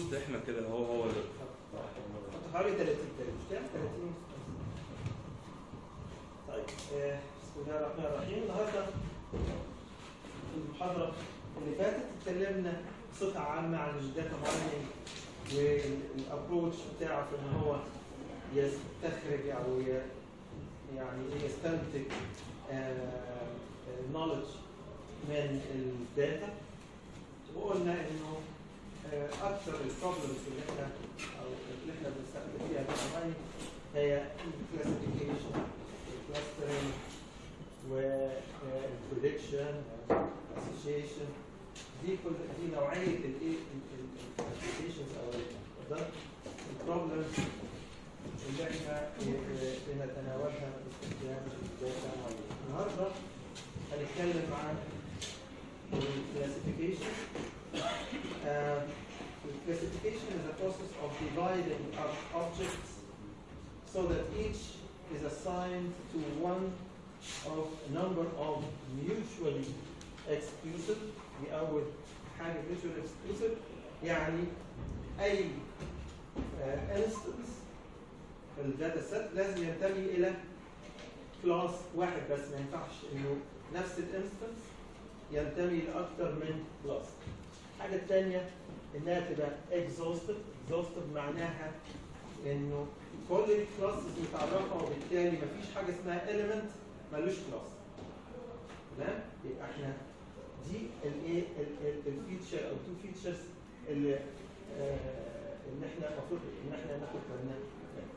اليوز ده احنا كده هو هو ده حط حوالي 30 تقريبا مش كده 30 طيب آه، بسم الله الرحمن الرحيم النهارده في المحاضره اللي فاتت اتكلمنا بصفه عامه عن الداتا مايننج والابروتش بتاعه في ان هو يستخرج او ي- يعني إيه يستنتج نولج من الداتا وقلنا انه آه، اكثر البروبلمز اللي احنا او اللي احنا بنستخدم فيها الداتا هي الكلاسيفيكيشن الكلاسترنج والبريدكشن اسوشيشن دي كل دي نوعيه الايه الابلكيشنز او البروبلمز اللي احنا آه، بنتناولها باستخدام الداتا النهارده هنتكلم عن الكلاسيفيكيشن Uh, classification is a process of dividing up objects so that each is assigned to one of a number of mutually exclusive دي أول حاجة mutually exclusive يعني أي uh, instance في الداتا سيت لازم ينتمي إلى كلاس واحد بس ما ينفعش إنه نفس الانستنس ينتمي لأكثر من كلاس الحاجة الثانية إنها تبقى exhaustive exhaustive معناها إنه كل الكلاسز متعرفة وبالتالي مفيش حاجة اسمها element ملوش كلاس تمام؟ يبقى احنا دي الايه الفيتشر او تو فيتشرز اللي آه اللي احنا المفروض ان احنا ناخد بالنا منها.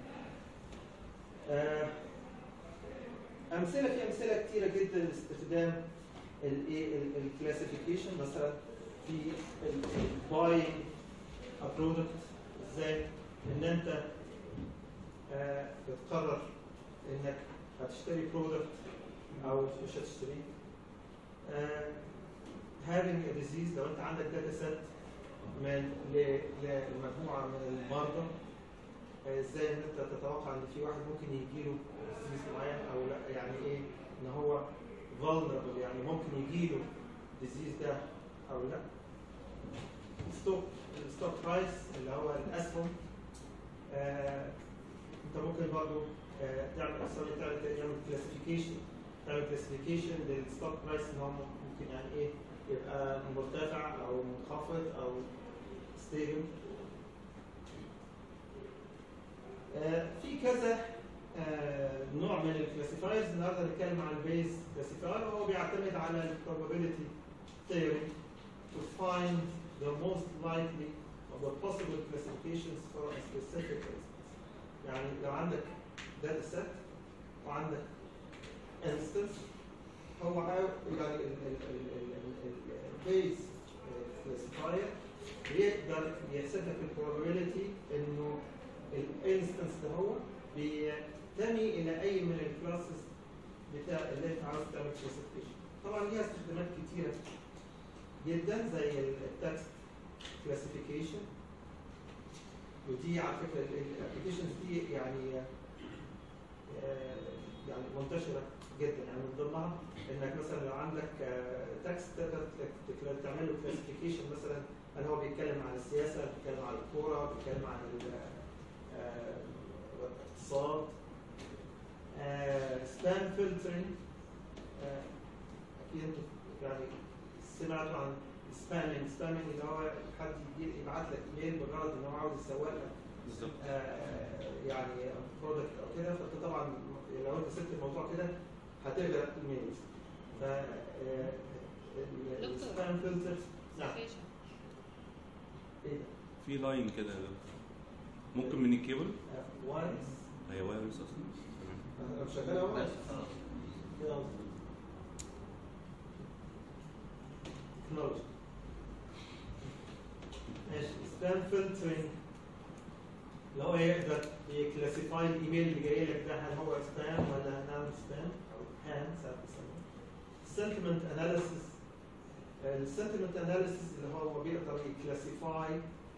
آه امثله في امثله كتيره جدا لاستخدام الايه الكلاسيفيكيشن مثلا في الباينج برودكت ازاي ان انت آه، بتقرر انك هتشتري برودكت او مش هتشتريه آه، having a disease لو انت عندك داتا سيت من ل- لمجموعه من المرضى آه، ازاي ان انت تتوقع ان في واحد ممكن يجي له ديزيز معين او لا يعني ايه ان هو vulnerable يعني ممكن يجي له ديزيز ده او لا ستوك الستوك برايس اللي هو الاسهم آه انت ممكن برضه آه تعمل سوري تعمل تعمل كلاسيفيكيشن تعمل كلاسيفيكيشن للستوك برايس ان هو ممكن يعني ايه يبقى مرتفع او منخفض او ستيبل آه في كذا آه نوع من الكلاسيفايرز النهارده هنتكلم عن البيز كلاسيفاير وهو بيعتمد على البروبابيلتي theory to find the most likely of the possible classifications for a specific instance. يعني لو عندك data set وعندك instance هو عاو- يعني البيز classifier بيقدر يحسب لك البروبابيلتي انه الانستنس ده هو بينتمي الى اي من الكلاسز بتاع اللي انت عاوز تعمل كلاسيفيكيشن. طبعا ليها استخدامات كتيره جدا زي التكست كلاسيفيكيشن ودي على فكره الابلكيشنز دي يعني آه، يعني منتشره جدا يعني من ضمنها انك مثلا لو عندك تكست تقدر تك- تك- تعمل له كلاسيفيكيشن مثلا هل هو بيتكلم عن السياسه بيتكلم عن الكوره بيتكلم عن ال- آه، الاقتصاد سبام فلترنج اكيد انتوا يعني سمعتوا عن سبامينج سبامينج اللي هو حد يجي يبعت لك ايميل بغرض ان هو عاوز يسوق لك بالظبط آه، يعني برودكت او كده فانت طبعا لو انت سبت الموضوع كده هتغرق ايميلز ف آه، ال- دكتور. السبام فلتر نعم Citation. ايه ده؟ في لاين كده يا دكتور. ممكن من الكيبل آه، وايرلس هي وايرلس اصلا تمام انا شغال اهو كده أهو. تكنولوجي ماشي سبام فلترنج اللي هو يقدر يكلاسيفاي الايميل اللي جاي لك ده هل هو سبام ولا نون سبام او هان ساعات بيسموه سنتمنت اناليسيس السنتمنت اناليسيس اللي هو بيقدر يكلاسيفاي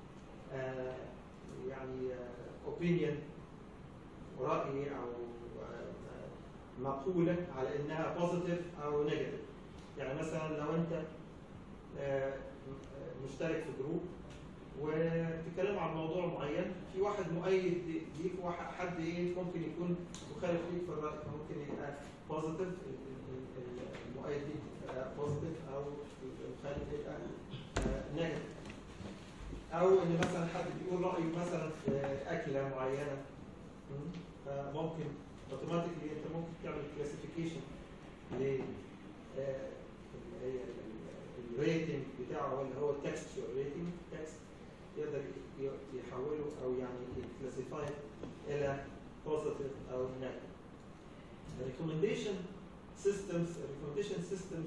يعني اوبينيون رأي أو آه، مقولة على إنها بوزيتيف أو نيجاتيف يعني مثلا لو أنت آه، مشترك في جروب وتتكلموا عن موضوع معين في واحد مؤيد ليك واحد حد ايه ممكن يكون مخالف ليك في الراي ممكن يبقى بوزيتيف المؤيد ليك يبقى بوزيتيف او المخالف يبقى نيجاتيف او ان مثلا حد بيقول رايه مثلا في اكله معينه م? فممكن اوتوماتيكلي انت ممكن تعمل كلاسيفيكيشن ل آه، اللي هي الريتنج بتاعه اللي هو التكستشر ريتنج تكست يقدر ي- يحوله او يعني يكلاسيفاي الى بوزيتيف او نيجاتيف الريكومنديشن سيستمز الريكومنديشن سيستمز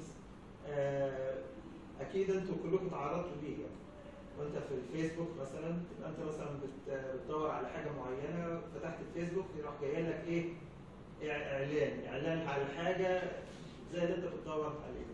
اكيد انتوا كلكم تعرضتوا ليه يعني وانت في الفيسبوك مثلا تبقى انت مثلا بت- بتدور على حاجه معينه فتحت الفيسبوك يروح جاي لك ايه إع- اعلان اعلان على حاجه زي اللي انت بتدور عليه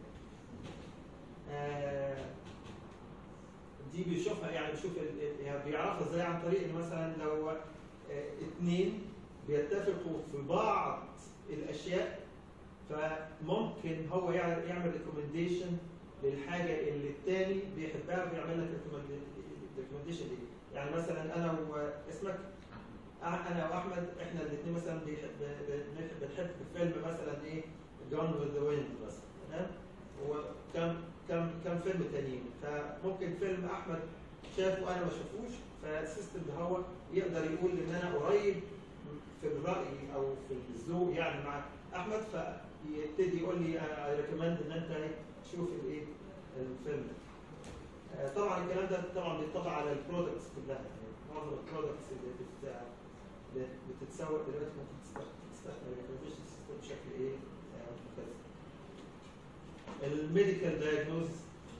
آه، دي بيشوفها يعني بيشوف ال- ال- يعني بيعرفها ازاي عن طريق ان مثلا لو آه، اتنين بيتفقوا في بعض الاشياء فممكن هو يع- يعمل ريكومنديشن للحاجه اللي التاني بيحبها وبيعمل لك ريكومنديشن دي يعني مثلا انا واسمك أح- انا واحمد احنا الاثنين مثلا بيحب بنحب بنحب فيلم مثلا ايه جون وذ ذا ويند مثلا تمام وكم كم كم فيلم تانيين فممكن فيلم احمد شافه انا ما شافوش فالسيستم ده هو يقدر يقول ان انا قريب في الراي او في الذوق يعني مع احمد فيبتدي يقول لي اي ريكومند ان انت تشوف الايه الفيلم ده. آه، طبعا الكلام ده طبعا بيطبق على البرودكتس كلها يعني معظم البرودكتس اللي بت بتتسوق دلوقتي ممكن تستخدم تستخدم الريكومنديشن سيستم بشكل ايه آه، مختلف. الميديكال دايجنوزس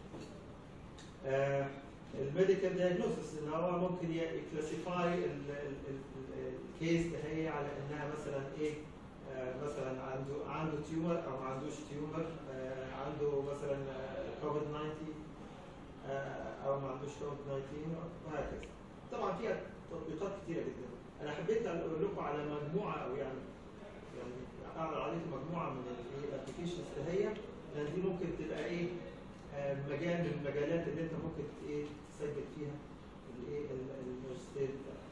الميديكال دايجنوزس ان هو ممكن يكلاسيفاي الكيس ده هي على انها مثلا ايه آه، مثلا عنده عنده تيومر او ما عندوش تيومر آه، عنده مثلا كوفيد 19 آه، او ما عندوش كوفيد 19 وهكذا طبعا فيها تطبيقات كتيره جدا انا حبيت اقول لكم على مجموعه او يعني يعني اعرض عليكم مجموعه من الابلكيشنز اللي هي لان دي ممكن تبقى ايه آه، مجال من المجالات اللي انت ممكن ت- ايه تسجل فيها الايه ال- الماجستير بتاعك.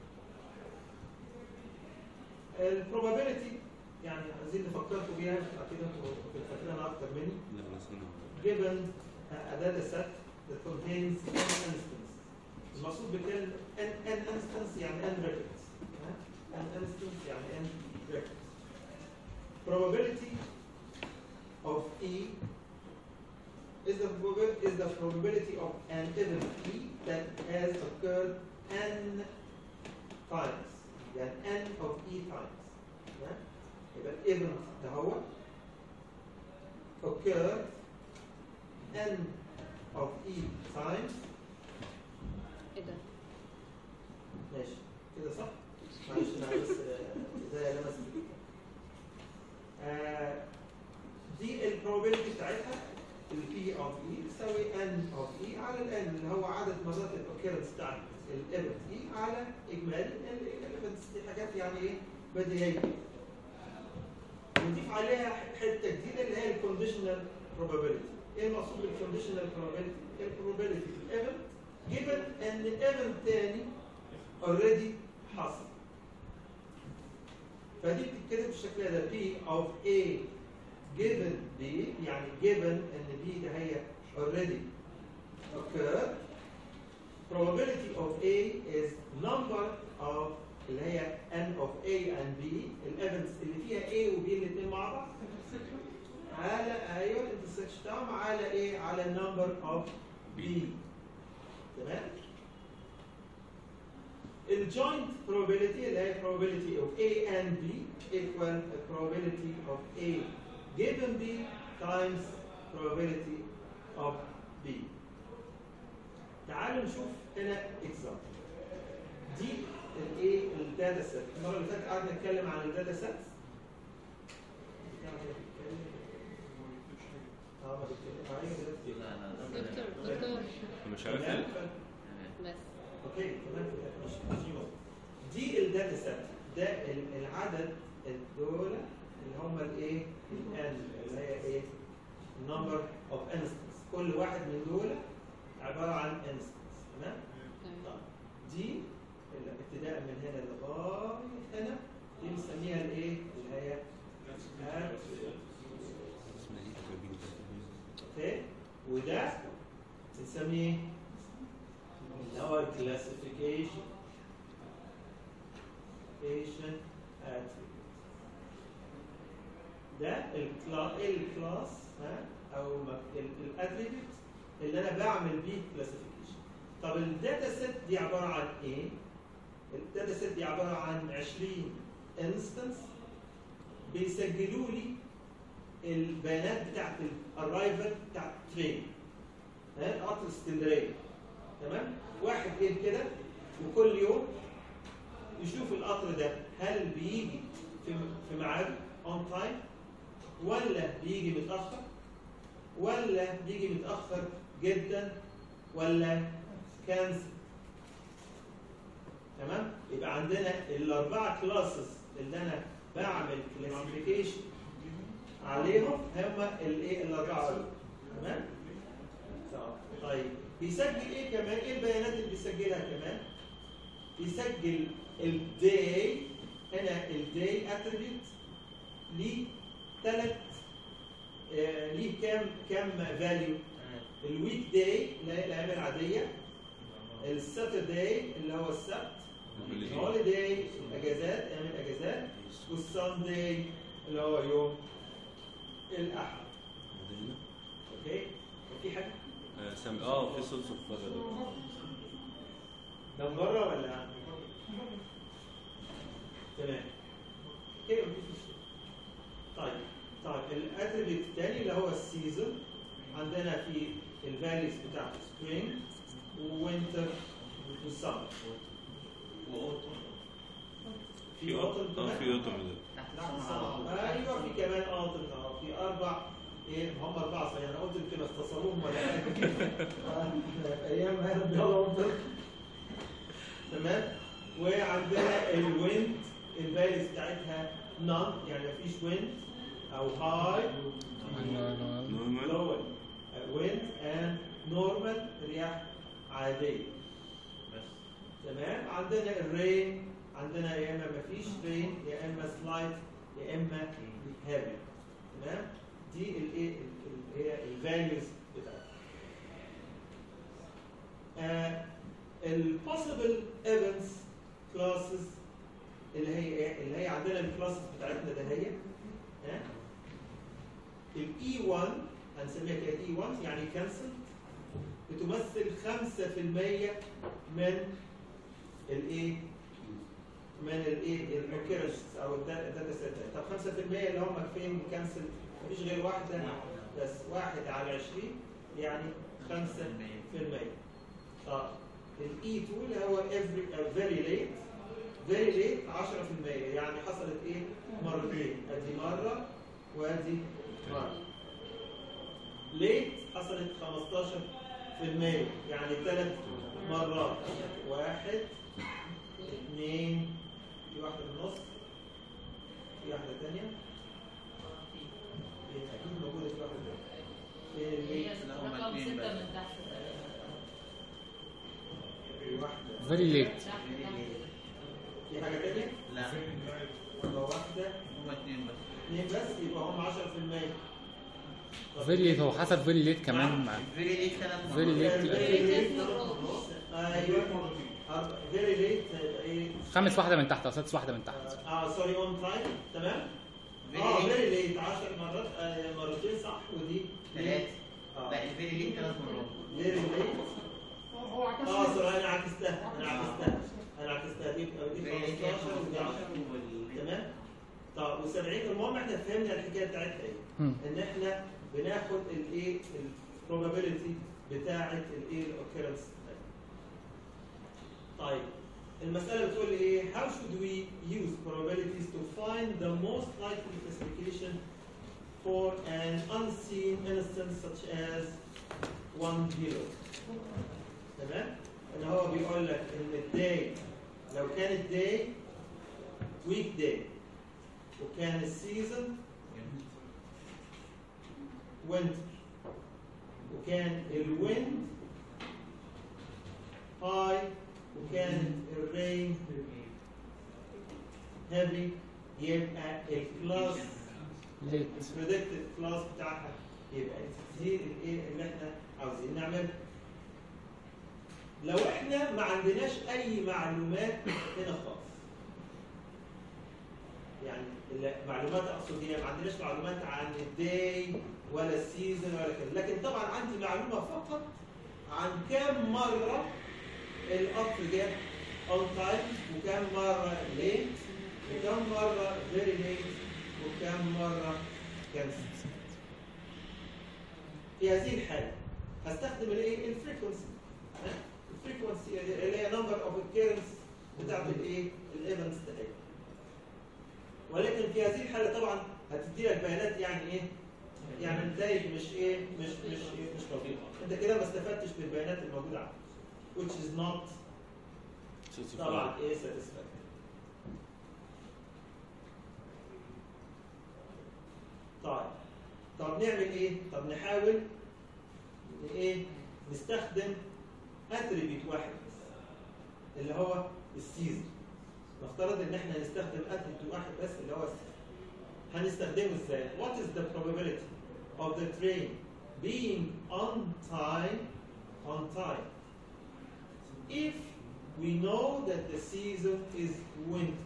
البروبابيلتي يعني عايزين نفكركم بيها اكيد انتوا فاكرينها اكتر مني لا نسينا given a data set that contains n instance. المقصود بكلمة n, n instance يعني n records. ها؟ n instance يعني n records. Probability of E is the, probabil- is the probability of an event E that has occurred n times. يعني n of E times. ها؟ يبقى الايفنت ده هو occurred n of e times ايه ده؟ ماشي كده صح؟ معلش انا بس آه، زي لمس آه دي البروبابيلتي بتاعتها ال P of E تساوي n of E على ال n اللي هو عدد مرات الاوكيرنس بتاعت الايفنت E على اجمالي الايفنتس دي حاجات يعني ايه بديهيه نضيف عليها حته جديده اللي هي الكونديشنال probability ايه المقصود بالكونديشنال probability؟ البروبابيلتي في الايفنت given ان ايفنت تاني اوريدي حصل فدي بتتكتب بالشكل ده P of A given B يعني given ان B ده هي already occurred probability of A is number of اللي هي n of A and B الايفنتس اللي فيها A و B الاثنين مع بعض على ايوه الانترسكشن بتاعهم على ايه؟ على النمبر اوف B تمام؟ الجوينت probability اللي هي probability of A and B equal the probability of A given B times probability of B. تعالوا نشوف هنا example. دي الايه الداتا سيت المره اللي فاتت قعدنا نتكلم عن الداتا سيتس اه ما بتكلم ايوه دكتور دكتور مش عارف تمام؟ ايه بس اوكي تمام مش مش دي نقطة. دي الداتا سيت ده ال- العدد الدولة اللي هم الايه الان اللي هي ايه number of instance كل واحد من دول عبارة عن instance تمام دي اللي ابتداء من هنا لغايه هنا دي بنسميها الايه؟ اللي هي اوكي وده بنسميه اللي هو الكلاسيفيكيشن كلاسيفيكيشن attribute ده الكلا- الكلاس ها او الاتريبيوت اللي انا بعمل بيه كلاسيفيكيشن طب الداتا سيت دي عباره عن ايه؟ الداتا سيت دي عباره عن 20 انستنس بيسجلوا لي البيانات بتاعت الرايفل بتاعت ترين ها قطر اسكندريه تمام واحد جه كده وكل يوم يشوف القطر ده هل بيجي في في ميعاده اون تايم ولا بيجي متاخر ولا بيجي متاخر جدا ولا كانسل تمام يبقى عندنا الاربعه كلاسز اللي انا بعمل كلاسيفيكيشن عليهم هم الايه الاربعه دول. تمام طيب بيسجل ايه كمان ايه البيانات اللي بيسجلها كمان بيسجل الداي هنا الداي اتريبيوت ليه ثلاث آه ليه كام كام فاليو الويك داي اللي هي الايام العاديه الساترداي اللي هو السبت الهوليداي الاجازات ايام الاجازات والسانداي اللي هو يوم الاحد اوكي في حاجه سامي اه في صوت صفارة ده من بره ولا تمام اوكي مفيش مشكله طيب طيب الاتريبيوت الثاني اللي هو السيزون عندنا في الفاليز بتاعت سبرينج ووينتر وسمر في اوتن اه كمان في اوتوم ده ايوه في كمان اوتن اه في اربع ايه هم اربعه صحيح انا قلت يمكن اختصروهم ولا حاجه آه، ايام هرب يلا اوتن تمام وعندنا الويند الفاليز بتاعتها نون يعني مفيش ويند او هاي نورمال لور ويند اند نورمال رياح عاديه بس تمام عندنا الرين عندنا يا اما مفيش رين يا اما سلايت يا اما هيفي تمام دي الايه ال- ال- هي الفاليوز بتاعتها البوسيبل ايفنتس كلاسز اللي هي ايه اللي هي عندنا الكلاسز بتاعتنا ده هي ها الاي 1 هنسميها كده اي 1 يعني كانسل بتمثل 5% من الايه من الايه الاوكيرنس او الداتا سيت طب 5% اللي هم فين كانسل مفيش غير واحده بس واحد على 20 يعني 5% طب الاي 2 اللي هو every فيري ليت فيري ليت 10% يعني حصلت ايه مرتين ادي مره وادي مره ليت حصلت 15% يعني ثلاث مرات واحد اثنين في واحدة في النص في واحدة تانية في أكيد موجودة في واحدة تانية في هي الليت رقم ستة من تحت في واحدة فيري ليت تحت تحت في حاجة تانية لا يبقى واحدة هم اتنين بس اثنين بس يبقى هم 10% طب فيري ليت هو حسب فيري ليت كمان مع الفيري ليت ثلاث Very late. Very late. ايوه فيري ليت ايه خامس واحده من تحت او سادس واحده من تحت اه سوري اون تايم تمام اه فيري ليت 10 مرات آه مرتين صح ودي ثلاث اه لا الفيري ليت ثلاث مرات فيري ليت اه سوري انا عكستها انا عكستها انا عكستها دي دي الفيري ليت 15 ودي 10 وال تمام طب و70 المهم احنا فهمنا الحكايه بتاعتها ايه مم. ان احنا بناخد الايه البروبابيلتي بتاعه الايه الاوكيرنس طيب المساله بتقول لي ايه how should we use probabilities to find the most likely classification for an unseen instance such as one zero تمام ان هو بيقول لك ان الداي لو كان الداي ويك داي وكان السيزون وينتر وكان الويند هاي وكانت الرين heavy يبقى الكلاس ليت البريدكتد كلاس بتاعها يبقى التسهيل الايه اللي احنا عاوزين نعمله لو احنا ما عندناش اي معلومات هنا خالص يعني المعلومات اقصد هي ما عندناش معلومات عن الداي ولا السيزون ولا كده لكن طبعا عندي معلومه فقط عن كام مره القطر جه اون تايم وكام مره ليت وكم مره فيري ليت وكم مره كانسل في هذه الحاله هستخدم الايه الفريكونسي الفريكونسي اللي هي نمبر اوف occurrence بتاعت الايه الايفنتس ده ولكن في هذه الحاله طبعا هتدي لك بيانات يعني ايه يعني النتائج مش ايه مش مش إيه مش موجوده انت كده ما استفدتش بالبيانات الموجوده عندك which is not طبعا ايه satisfactory طيب طب نعمل ايه؟ طب نحاول ن- ايه؟ نستخدم اتريبيوت واحد بس اللي هو السيزون نفترض ان احنا نستخدم اتريبيوت واحد بس اللي هو السيزون هنستخدمه ازاي؟ What is the probability of the train being on time on time if we know that the season is winter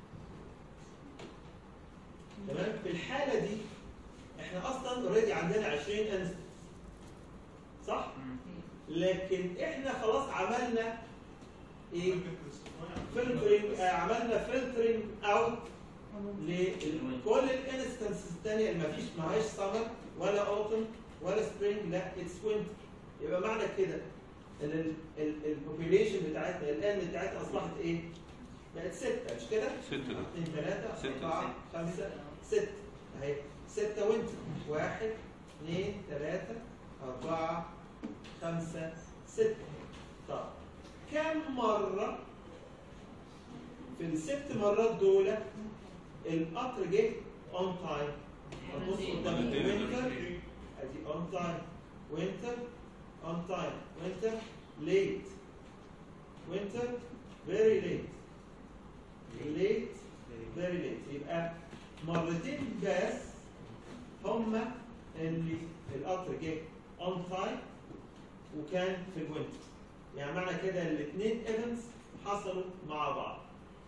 تمام في الحاله دي احنا اصلا اوريدي عندنا 20 انس صح لكن احنا خلاص عملنا ايه فلترنج عملنا فلترنج اوت لكل الانستنسز الثانيه اللي ما فيش معهاش سمر ولا اوتم ولا سبرينج لا اتس وينتر يبقى معنى كده ان البوبيليشن بتاعتنا الان بتاعتنا اصبحت ايه؟ بقت سته مش كده؟ ستة ده. اثنين ثلاثة ستة. أربعة خمسة ستة أهي ستة وأنت واحد اثنين ثلاثة أربعة خمسة ستة طب كم مرة في الست مرات دول القطر جه اون تايم هتبص قدام مرتين. وينتر ادي اون تايم وينتر اون تايم وينتر ليت وينتر فيري ليت ليت فيري ليت يبقى مرتين بس هما اللي القطر جه اون تايم وكان في الوينتر يعني معنى كده الاثنين ايفنتس حصلوا مع بعض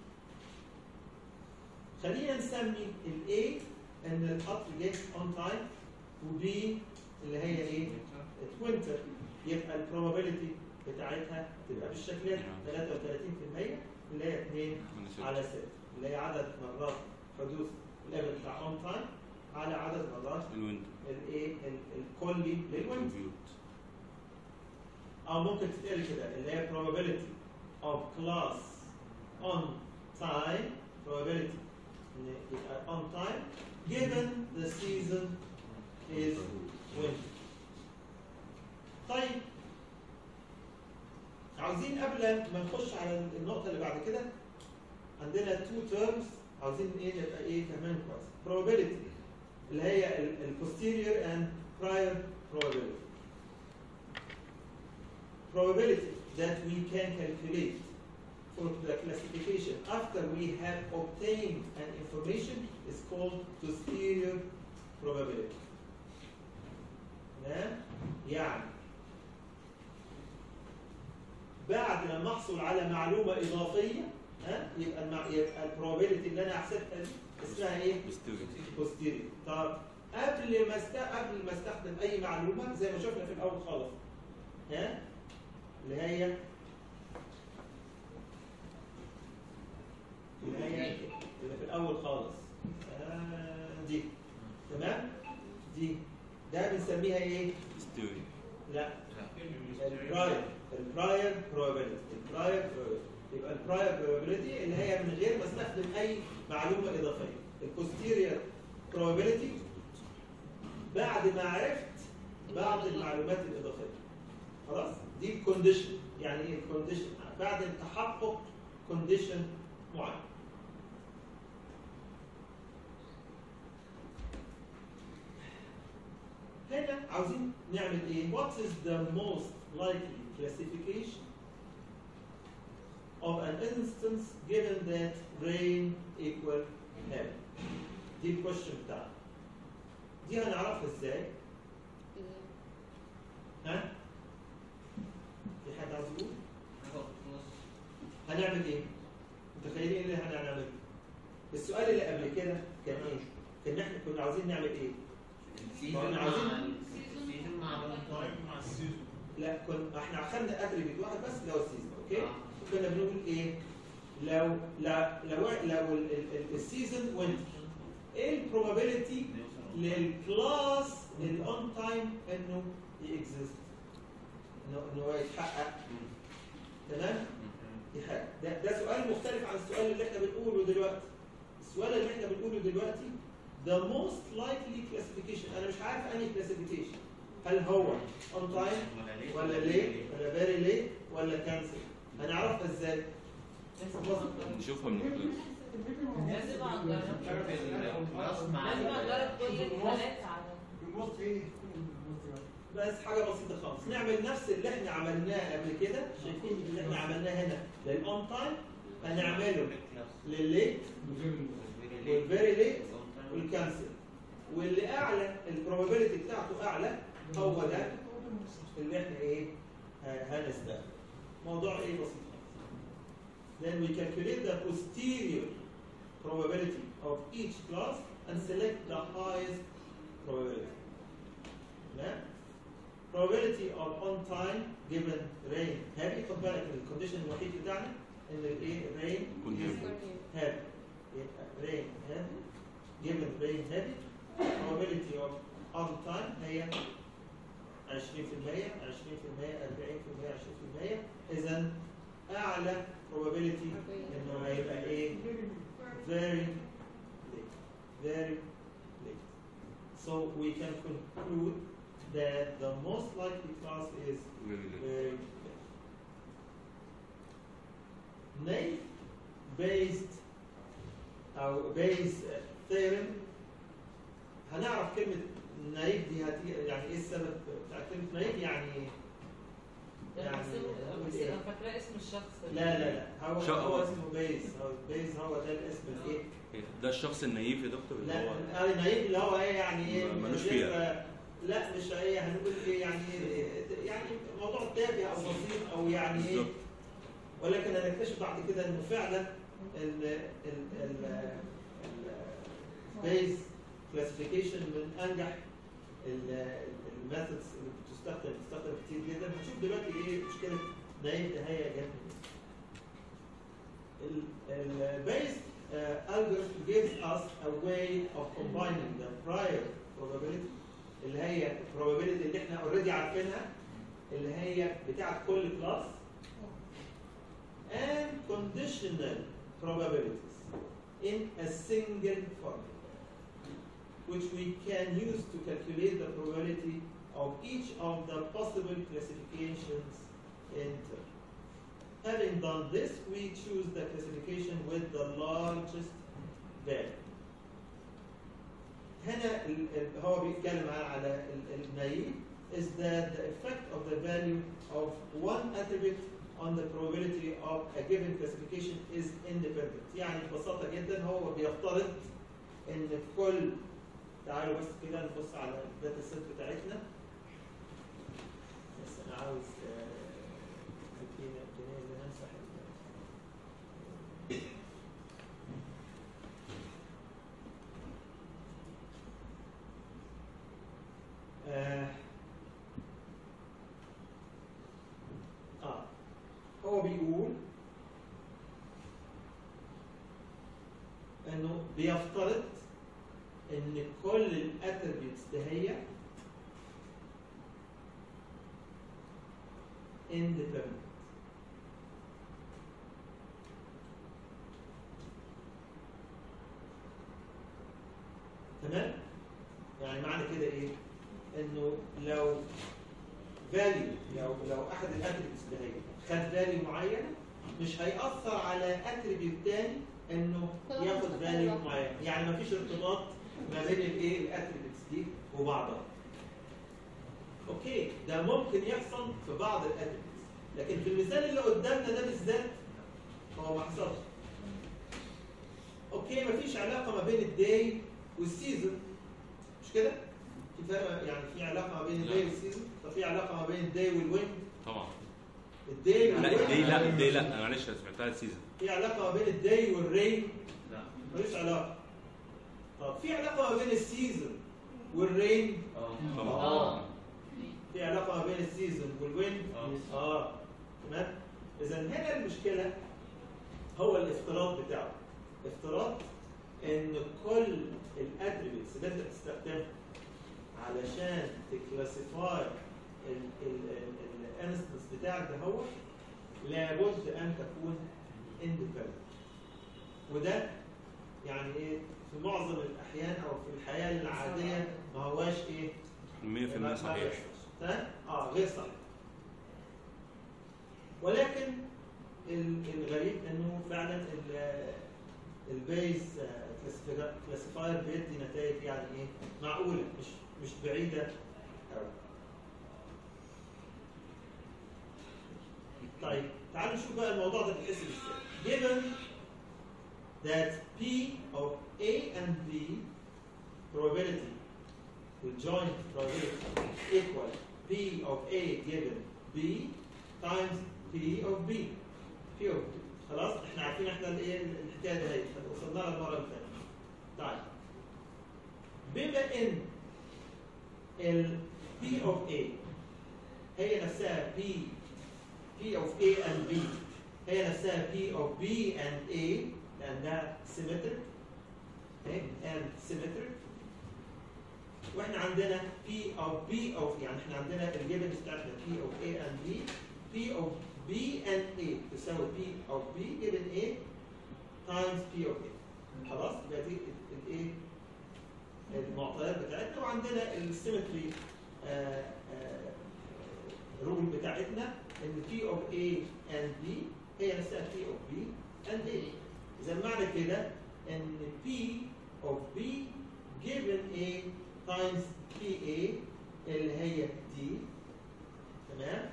خلينا نسمي الاي ان القطر جه اون تايم وبي اللي هي ايه؟ وينتر يبقى البروبابيلتي بتاعتها تبقى بالشكل ده 33% اللي هي 2 على 6 اللي هي عدد مرات حدوث الليفل بتاع اون تايم على عدد مرات الويندو الايه ال- الكلي للوينتر كمبيوت او ممكن تتقال كده اللي هي probability of class on time probability ان يبقى on time given the season is winter طيب عاوزين قبل ما نخش على النقطة اللي بعد كده عندنا two terms عاوزين ايه نبقى ايه كمان كويس probability اللي هي ال ال posterior and prior probability probability that we can calculate for the classification after we have obtained an information is called posterior probability. تمام؟ يعني بعد لما احصل على معلومه اضافيه ها يبقى المع... يبقى البروبابيلتي اللي انا حسبتها دي اسمها ايه؟ مستوي posterior طب قبل ما است... قبل ما استخدم اي معلومه زي ما شفنا في الاول خالص ها اللي هي اللي هي اللي في الاول خالص آه دي تمام دي ده بنسميها ايه مستوي لا البراير البراير probability البراير probability يبقى البراير probability اللي هي من غير ما استخدم اي معلومه اضافيه البوستيريور probability بعد ما عرفت بعض المعلومات الاضافيه خلاص دي الكونديشن يعني ايه الكونديشن بعد تحقق كونديشن معين هنا عاوزين نعمل ايه what is the most likely classification of an instance given that rain equal heavy دي الكويشن بتاعنا دي هنعرفها ازاي؟ إذا ها؟ في حد عاوز يقول؟ ناخد فلوس هنعمل ايه؟ متخيلين ايه اللي هنعمله؟ السؤال اللي قبل كده كان ايه؟ كان احنا كنا عاوزين نعمل ايه؟ السيزون مع عاوزين- السيزون مع مع السيزون لا كنا احنا اخذنا اتريبيوت واحد بس اللي هو السيزون اوكي؟ آه. وكنا بنقول ايه؟ لو لا لو لو ال- ال- ال- السيزون وينتر ايه البروبابيلتي للكلاس الاون تايم انه يكزيست انه انه هو يتحقق تمام؟ يتحقق ده ده سؤال مختلف عن السؤال اللي احنا بنقوله دلوقتي السؤال اللي احنا بنقوله دلوقتي the most likely classification انا مش عارف انهي classification هل هو on time ولا late ولا very late ولا cancel هنعرفها ازاي؟ نشوفها من الكلاس لازم اجرب شوف الكلاس مع لازم اجرب كل الحالات على الموست ايه الموست بس حاجه بسيطه خالص نعمل نفس اللي احنا عملناه قبل كده شايفين اللي احنا عملناه هنا للاون تايم هنعمله للليت والفيري ليت والكانسل واللي اعلى البروبابيلتي بتاعته اعلى هو ده اللي احنا ايه ه- هنستخدم موضوع ايه بسيط خالص then we calculate the posterior probability of each class and select the highest probability تمام probability of on time given rain heavy خد بالك ان الكونديشن الوحيد بتاعنا ان الايه rain يكون heavy. heavy يبقى rain heavy given rain heavy probability of on time هي 20% 20% 40% 20% اذا اعلى probability انه هيبقى ايه very late very late so we can conclude that the most likely class is Very late. very late naive based او base theorem هنعرف كلمة نايف دي هتي يعني ايه السبب بتاع كلمة نايف يعني يعني بس إيه؟ انا فاكره اسم الشخص لا لا لا هو شا- هو اسمه بيز هو بيز هو ده الاسم الايه ده الشخص النايف يا دكتور اللي لا هو آه، نايف اللي هو ايه يعني ايه ما- ملوش بيبقى- فيها. لا مش ايه هنقول ايه يعني يعني موضوع تافه او بسيط او يعني ايه بالظبط. ولكن هنكتشف بعد كده انه فعلا ال ال ال البيز كلاسيفيكيشن من انجح الميثودز اللي بتستخدم بتستخدم كتير جدا هنشوف دلوقتي ايه مشكله نايف ده هي جت منين. البيز algorithm gives us a way of combining the prior probability اللي هي probability اللي احنا اوريدي عارفينها اللي هي بتاعت كل كلاس and conditional probabilities in a single formula which we can use to calculate the probability of each of the possible classifications in turn. Having done this, we choose the classification with the largest value. هنا ال- ال- هو بيتكلم على ال- النايف is that the effect of the value of one attribute on the probability of a given classification is independent. يعني ببساطة جدا هو بيفترض ان في كل تعالوا بس كده نبص على الداتا سيت بتاعتنا بس انا عاوز آه، تدينا امكانيه ان أنا امسح ال- آه آه هو بيقول انه بيفترض ان كل الاتربيوتس دهية independent تمام؟ يعني معنى كده ايه؟ انه لو value لو لو احد الاتربيوتس ده هي خد value معينه مش هيأثر على اتربيوت تاني انه كلهم ياخد مستقل value لوحده. معين يعني مفيش ارتباط ما بين الايه الاتربيوتس دي وبعضها اوكي ده ممكن يحصل في بعض الاتربيوتس لكن في المثال اللي قدامنا ده بالذات هو ما حصلش اوكي مفيش علاقه ما بين الداي والسيزون مش كده؟ في فرق يعني في علاقه ما بين الداي لا. والسيزون طب في علاقه ما بين الداي والويند طبعا الداي لا والويند الدي لا الدي لا انا معلش أنا سمعتها السيزون في علاقه ما بين الداي والرين لا ملوش علاقه طب في علاقه ما بين السيزون والرين طبعا اه في علاقه ما بين السيزون والويند اه اه تمام اذا هنا المشكله هو الافتراض بتاعه افتراض ان كل الاتريبيوتس اللي انت بتستخدمها علشان تكلاسيفاي الانستنس بتاعك ده هو لابد ان تكون اندبندنت وده يعني ايه في معظم الاحيان او في الحياه العاديه ما هواش ايه 100% صحيح ها؟ اه غير صحيح ولكن ال- الغريب انه فعلا ال- البيز كلاسيفاير بيدي نتائج يعني ايه معقوله مش مش بعيده قوي طيب تعالوا نشوف بقى الموضوع ده بيتحسب ازاي given that P of A and B probability the joint probability equal P of A given B times P of B P of B خلاص احنا عارفين احنا الايه الحكايه دي هي وصلنا لها المره اللي فاتت طيب بما ان ال P of A هي نفسها P P of A and B هي نفسها P of B and A لأنها symmetric okay, and symmetric واحنا عندنا P of B of يعني احنا عندنا الجبن بتاعتنا P of A and B P of B and A تساوي P of B given A times P of A خلاص يبقى دي ال- الايه المعطيات بتاعتنا وعندنا السيمتري رول بتاعتنا ان P of A and B هي نفسها P of B and A اذا معنى كده ان P of B given A times PA اللي هي D تمام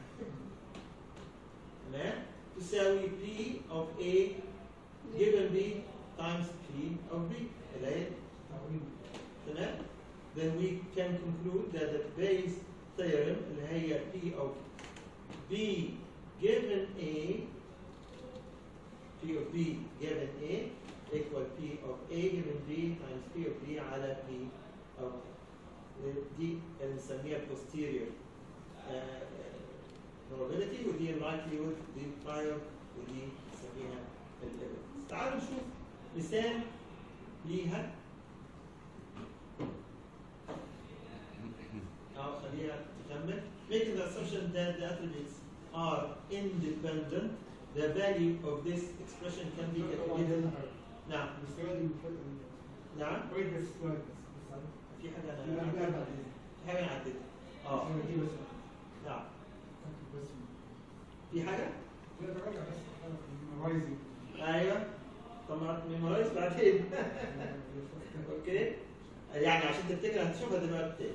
تمام تساوي P of A given B times P of B اللي هي تمام then we can conclude that the Bayes theorem اللي هي P of B given A P of B given A equal P of A given B times P of B على P of دي اللي بنسميها posterior آه، probability ودي likelihood دي prior ودي بنسميها evidence تعالوا نشوف مثال ليها اه خليها تكمل making the assumption that the attributes are independent the value of this expression can be calculated نعم نعم في حاجة أنا في حاجة أنا عديتها اه نعم في حاجة؟ ايوه طب ميمورايز بعدين اوكي يعني عشان تفتكر هتشوفها دلوقتي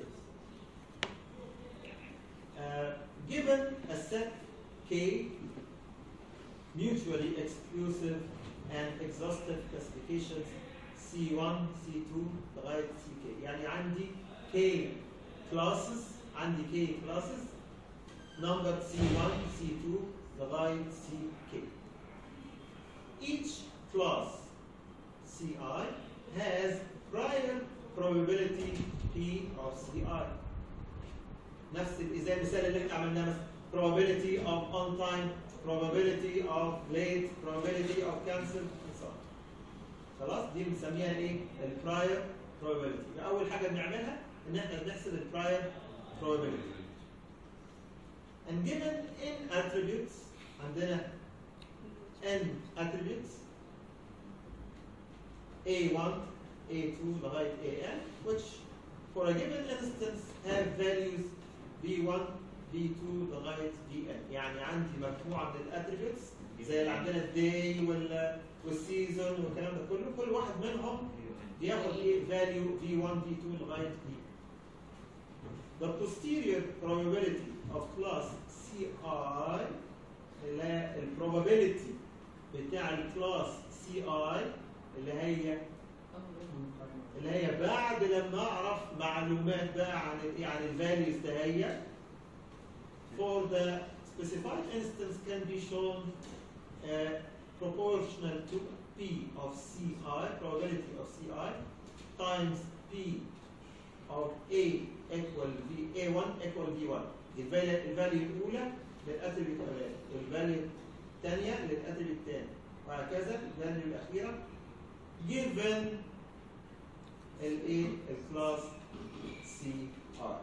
uh, given a set K mutually exclusive and exhaustive classifications C1 C2 لغاية CK يعني عندي K classes عندي K classes number C1 C2 لغاية CK each class CI has prior probability P of CI نفس ال- زي المثال اللي احنا عملناه مثلا probability of on time probability of late probability of cancel and so on خلاص دي بنسميها ايه البراير probability يبقى اول حاجه بنعملها ان احنا بنحسب البراير probability and given n attributes عندنا n attributes A1, A2 لغاية AN which for a given instance have values B1, B2 لغاية BN يعني عندي مجموعة من الاتريبيوتس زي اللي عندنا الداي وال والسيزون والكلام ده كله كل واحد منهم بياخد ايه value V1, V2 لغاية B The posterior probability of class CI اللي هي ال probability بتاع الكلاس سي اي اللي هي اللي هي بعد لما اعرف معلومات بقى عن الايه عن الفاليوز ده هي for the specified instance can be shown uh, proportional to p of ci probability of ci times p of a equal v a1 equal v1 دي الفاليو الفاليو الاولى للاتريبيوت الاولاني والفاليو الثانيه للاتريبيوت الثاني وهكذا الفاليو الاخيره given الايه الكلاس سي ار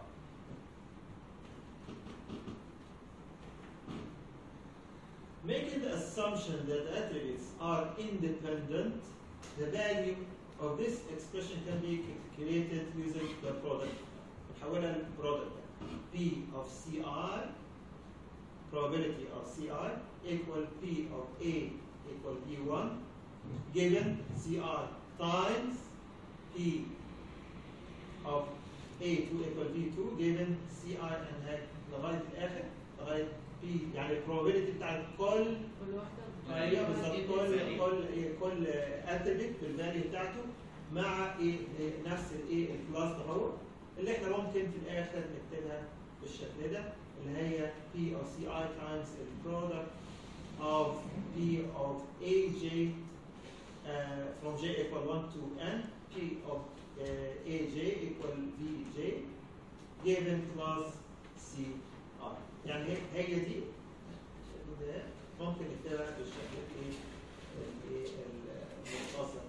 Making the assumption that attributes are independent, the value of this expression can be calculated using the product. نحولها للبرودكت P of CI probability of CI equal P of A equal B1 given CI times P of A2 equal B2 given CI and هيك لغاية الآخر لغاية P يعني البروبابيلتي بتاعت كل كل واحدة ايوه بالظبط كل كل إيه، كل اتريبيوت بالفاليو بتاعته مع ايه إيه، نفس الايه الكلاس ده هو اللي احنا ممكن في الاخر نكتبها بالشكل ده اللي هي P of CI times the product of P of AJ uh, from J equal 1 to N P of uh, AJ equal VJ given class CI يعني هي هي دي ده ممكن نكتبها بالشكل الايه الايه المختصر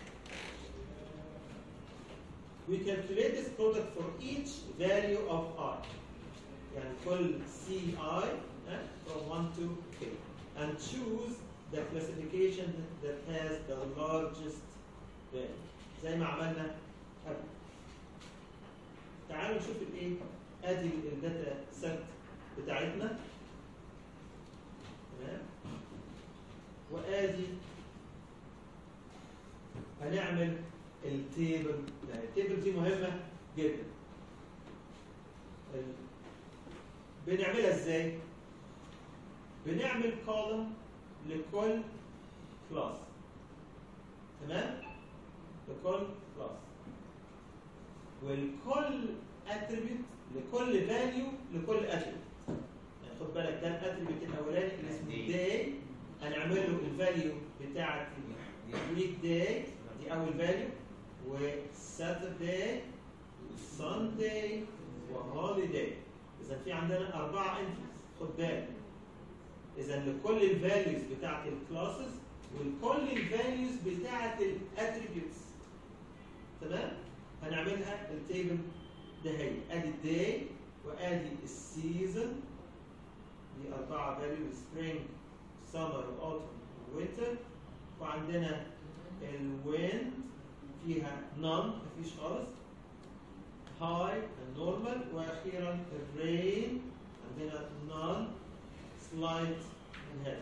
We calculate this product for each value of r يعني كل ci eh, from 1 to k and choose the classification that has the largest value زي ما عملنا قبل تعالوا نشوف الايه ادي الداتا سيت بتاعتنا تمام وادي هنعمل التيبل ده التيبل دي مهمه جدا ال- بنعملها ازاي بنعمل كولوم لكل كلاس تمام لكل كلاس والكل اتريبيوت لكل فاليو لكل اتريبيوت يعني خد بالك ده الاتريبيوت الاولاني اللي اسمه داي هنعمل له الفاليو بتاعت الويك داي دي اول فاليو وساترداي وسانداي وهوليداي اذا في عندنا اربعه انتريز خد بالك اذا لكل الفاليوز بتاعت الكلاسز ولكل الفاليوز بتاعت الاتريبيوتس تمام هنعملها التيبل ده هي ادي الداي وادي السيزون دي اربعه فاليو سبرينج سمر اوتوم وينتر وعندنا الويند فيها نون مفيش خالص هاي النورمال واخيرا الرين عندنا نون سلايد هيد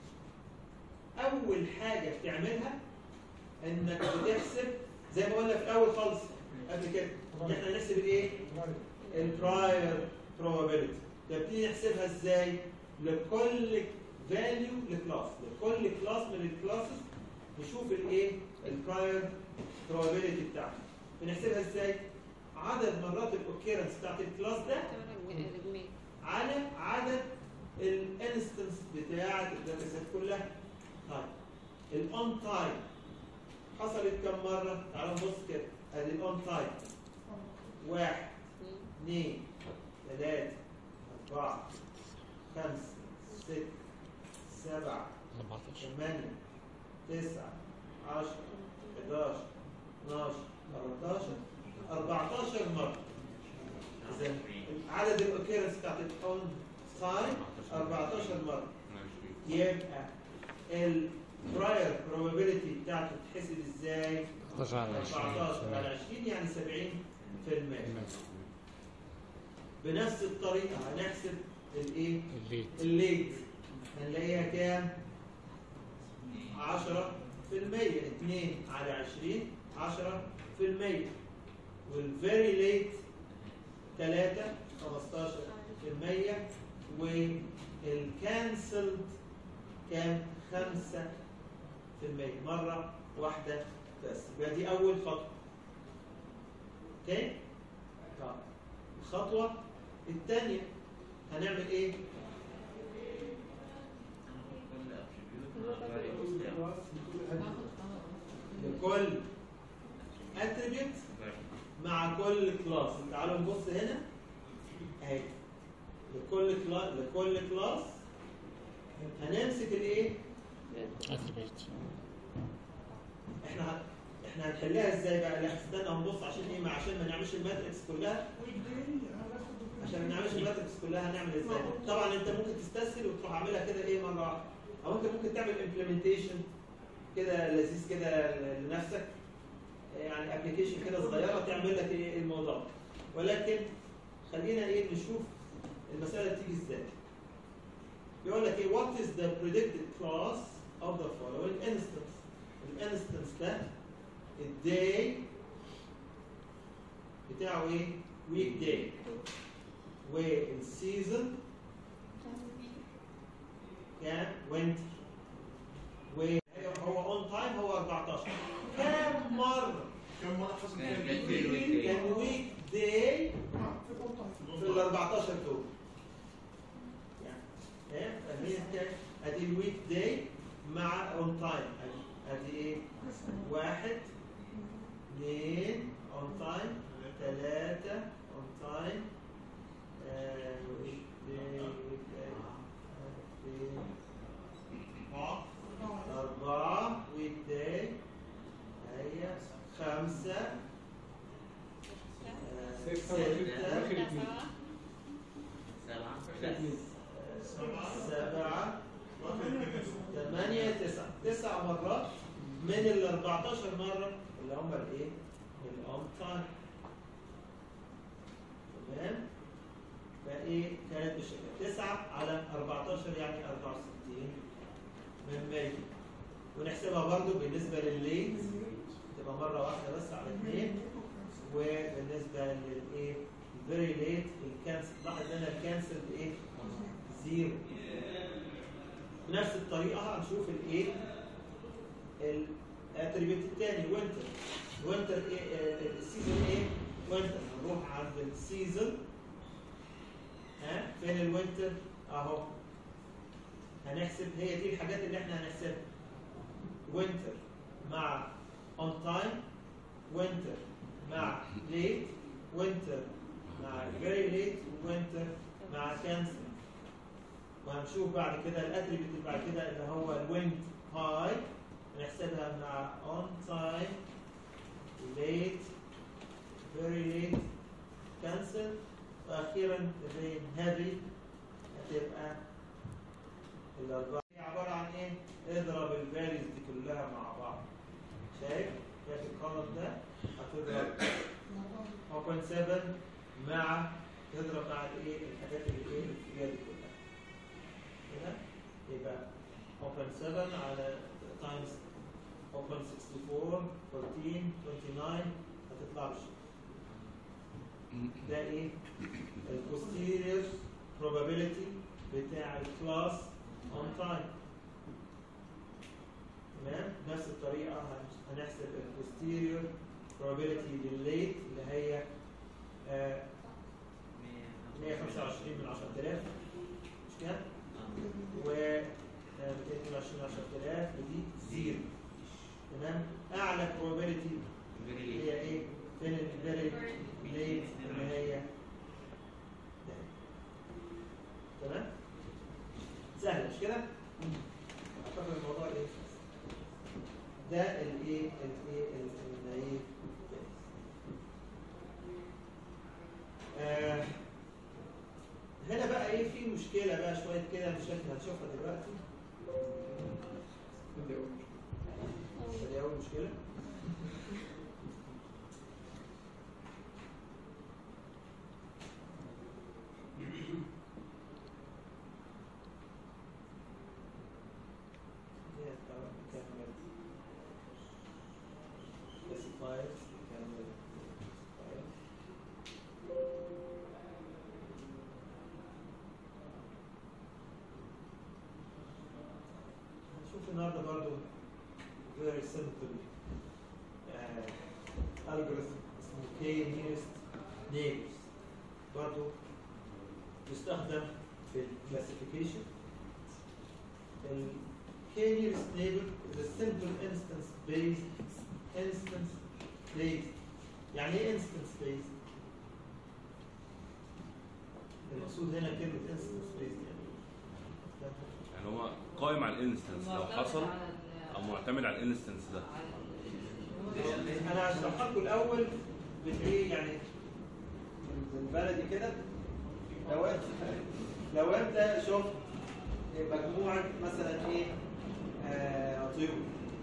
اول حاجه بتعملها انك بتحسب زي ما قلنا في الاول خالص قبل كده ان احنا نحسب الايه البراير probability تبتدي نحسبها ازاي لكل فاليو لكلاس لكل كلاس من الكلاسز نشوف الايه البراير probability بتاعته بنحسبها ازاي عدد مرات الاوكيرنس بتاعت الكلاس ده الجميع على عدد الانستنس بتاعت الداتا سيت كلها طيب الاون تايم حصلت كم مره تعالوا نبص كده ادي الاون تايم واحد اثنين ثلاثة أربعة خمسة ستة سبعة 14 ثمانية تسعة عشرة 11 12 13 14 مرة إذا عدد الأوكيرنس بتاعت الأون تايم 14 مرة يبقى البراير probability بتاعته تتحسب ازاي؟ 14 على 20 14 على 20 يعني 70% بنفس الطريقة هنحسب الايه؟ الليت الليت هنلاقيها كام؟ 10 في المية 2 على 20 10 في المية والفيري ليت 3 15 في المية والكانسلد كام؟ 5 في المية مرة واحدة بس يبقى دي أول خطوة اوكي؟ طب الخطوة الثانية هنعمل ايه؟ لكل اتريبيوت مع كل كلاس تعالوا نبص هنا اهي لكل كلاس لكل كلاس هنمسك الايه؟ اتريبيوت احنا ه- احنا هنحلها ازاي بقى؟ لا استنى هنبص عشان ايه؟ ما عشان ما نعملش الماتريكس كلها عشان ما نعملش الماتريكس كلها هنعمل ازاي؟ طبعا انت ممكن تستسهل وتروح عاملها كده ايه مره واحده او انت ممكن تعمل امبلمنتيشن كده لذيذ كده لنفسك يعني ابلكيشن كده صغيره تعمل لك ايه الموضوع ولكن خلينا ايه نشوف المساله بتيجي ازاي يقول لك ايه what is the predicted class of the following instance الانستنس ده الداي بتاعه ايه ويك داي والسيزون كان وينتر وهو اون تايم هو 14 كم مره كم مرة حصل كان فيها في كده؟ الويك كان ويك داي في بطل. في ال 14 دول يعني ايه فاهمين ازاي؟ ادي الويك داي مع اون تايم ادي ايه؟ واحد اثنين اون تايم ثلاثة اون تايم ويك داي ويك داي أربعة ويك داي هي خمسة آه، ستة سبعة ثمانية تسعة تسع مرات من ال 14 مرة اللي هم الايه؟ الأون تايم تمام؟ فايه كانت بالشكل تسعة على 14 يعني 64 من 100 ونحسبها برضو بالنسبة للليت تبقى مرة واحدة بس على اثنين وبالنسبة للايه؟ فيري ليت الكانسل لاحظ هنا الكانسل ايه؟ زيرو بنفس الطريقة هنشوف الايه؟ الاتريبيوت الثاني وينتر وينتر ايه آه، السيزون ايه؟ وينتر نروح عند السيزون ها فين الوينتر؟ اهو هنحسب هي دي الحاجات اللي احنا هنحسبها وينتر مع اون تايم وينتر مع ليت وينتر مع فيري ليت وينتر مع كانسل وهنشوف بعد كده الاتريبيوت اللي بعد كده اللي هو الويند هاي نحسبها مع اون تايم ليت فيري ليت كانسل واخيرا الرين هيفي هتبقى الاربعه هي عباره عن ايه؟ اضرب الفاليوز دي كلها مع بعض شايف؟ شايف الكولم ده هتضرب 0.7 مع تضرب مع الايه؟ الحاجات اللي ايه؟ الفيها دي كلها كده يبقى 0.7 على تايمز 0.64 14 29 هتطلع بالشكل ده ايه؟ البوستيريور probability بتاع الكلاس on time تمام؟ نفس الطريقة هن- هنحسب البوستيريور probability للليت اللي هي آه 125 من 10000 مش كده؟ و آه، 222 10000 ودي زيرو تمام؟ أعلى probability هي ايه؟ فين الفيري ليت اللي هي ده. تمام؟ سهل مش كده؟ اعتقد الموضوع ايه؟ ده الايه الايه ال- الايه آه هنا بقى ايه في مشكله بقى شويه كده مشاكل هنشوفها دلوقتي دي اول مشكله دي طبعاً نكمل specified نكمل specified. هنشوف النهارده برضو simple algorithm اسمه k nearest neighbors برضه يستخدم في الكلاسيفيكيشن ال k nearest neighbor is a simple instance based instance based يعني ايه instance based؟ المقصود هنا كلمة instance based يعني يعني هو قائم على الانستنس لو حصل او معتمد على الانستنس ده انا هشرح لكم الاول بالايه يعني بالبلدي كده لو انت لو انت شفت مجموعه مثلا ايه آه طيور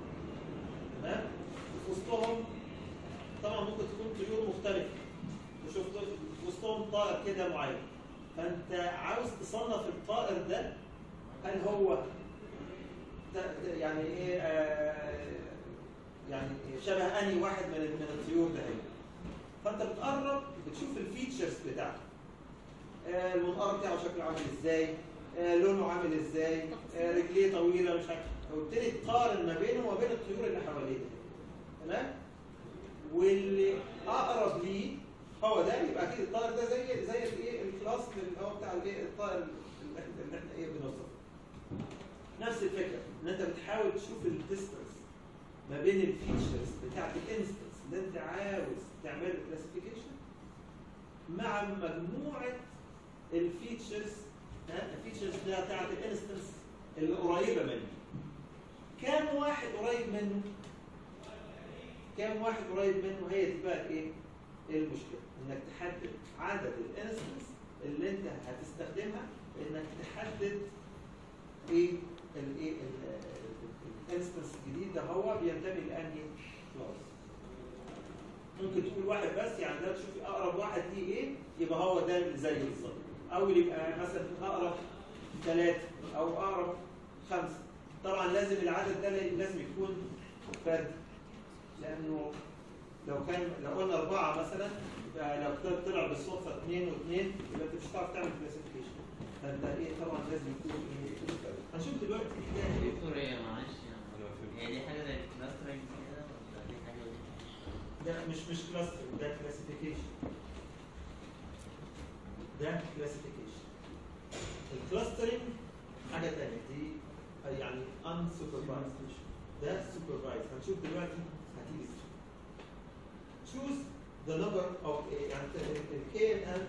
تمام في وسطهم طبعا ممكن تكون طيور مختلفه وشفت في وسطهم طائر كده معين فانت عاوز تصنف الطائر ده هل هو ت- ت- يعني ايه آه يعني شبه انهي واحد من من الطيور ده هنا فانت بتقرب بتشوف الفيتشرز بتاعته آه المنقار بتاعه شكله عامل ازاي آه لونه عامل ازاي آه رجليه طويله مش عارف وابتدي تقارن ما بينه وما بين الطيور اللي حواليه ده. تمام واللي اقرب ليه هو ده يبقى اكيد الطائر ده زي زي الايه الكلاس اللي هو بتاع الايه الطائر اللي احنا اللي احنا ايه بنوصفه نفس الفكره ان انت بتحاول تشوف الديستنس ما بين الفيتشرز بتاعت الانستنس اللي انت عاوز تعمل كلاسيفيكيشن مع مجموعه الفيتشرز ها الفيتشرز ده بتاعت الانستنس اللي قريبه منه كام واحد قريب منه كام واحد قريب منه هي دي بقى ايه المشكله انك تحدد عدد الانستنس اللي انت هتستخدمها انك تحدد ايه الايه الانستنس الجديد ده هو بينتمي لانهي كلاس ممكن تقول واحد بس يعني ده تشوفي اقرب واحد ليه ايه يبقى هو ده اللي زيه بالظبط او يبقى مثلا اقرب ثلاثه او اقرب خمسه طبعا لازم العدد ده لازم يكون فردي لانه لو كان لو قلنا اربعه مثلا يبقى لو طلع- طلع بالصدفه اثنين واثنين يبقى انت مش هتعرف تعمل كلاسيفيكيشن فانت ايه طبعا لازم يكون ايه فردي. هنشوف دلوقتي الحكايه دكتور ايه معلش أنا ما فهمتش. هي دي حاجه زي الكلاسترنج كده ولا دي حاجه ودي ده مش مش كلاستر ده كلاسيفيكيشن ده كلاسيفيكيشن الكلاسترنج حاجه ثانيه دي يعني unsupervised ده supervised هنشوف دلوقتي هتيجي ازاي choose the number of يعني ال KNN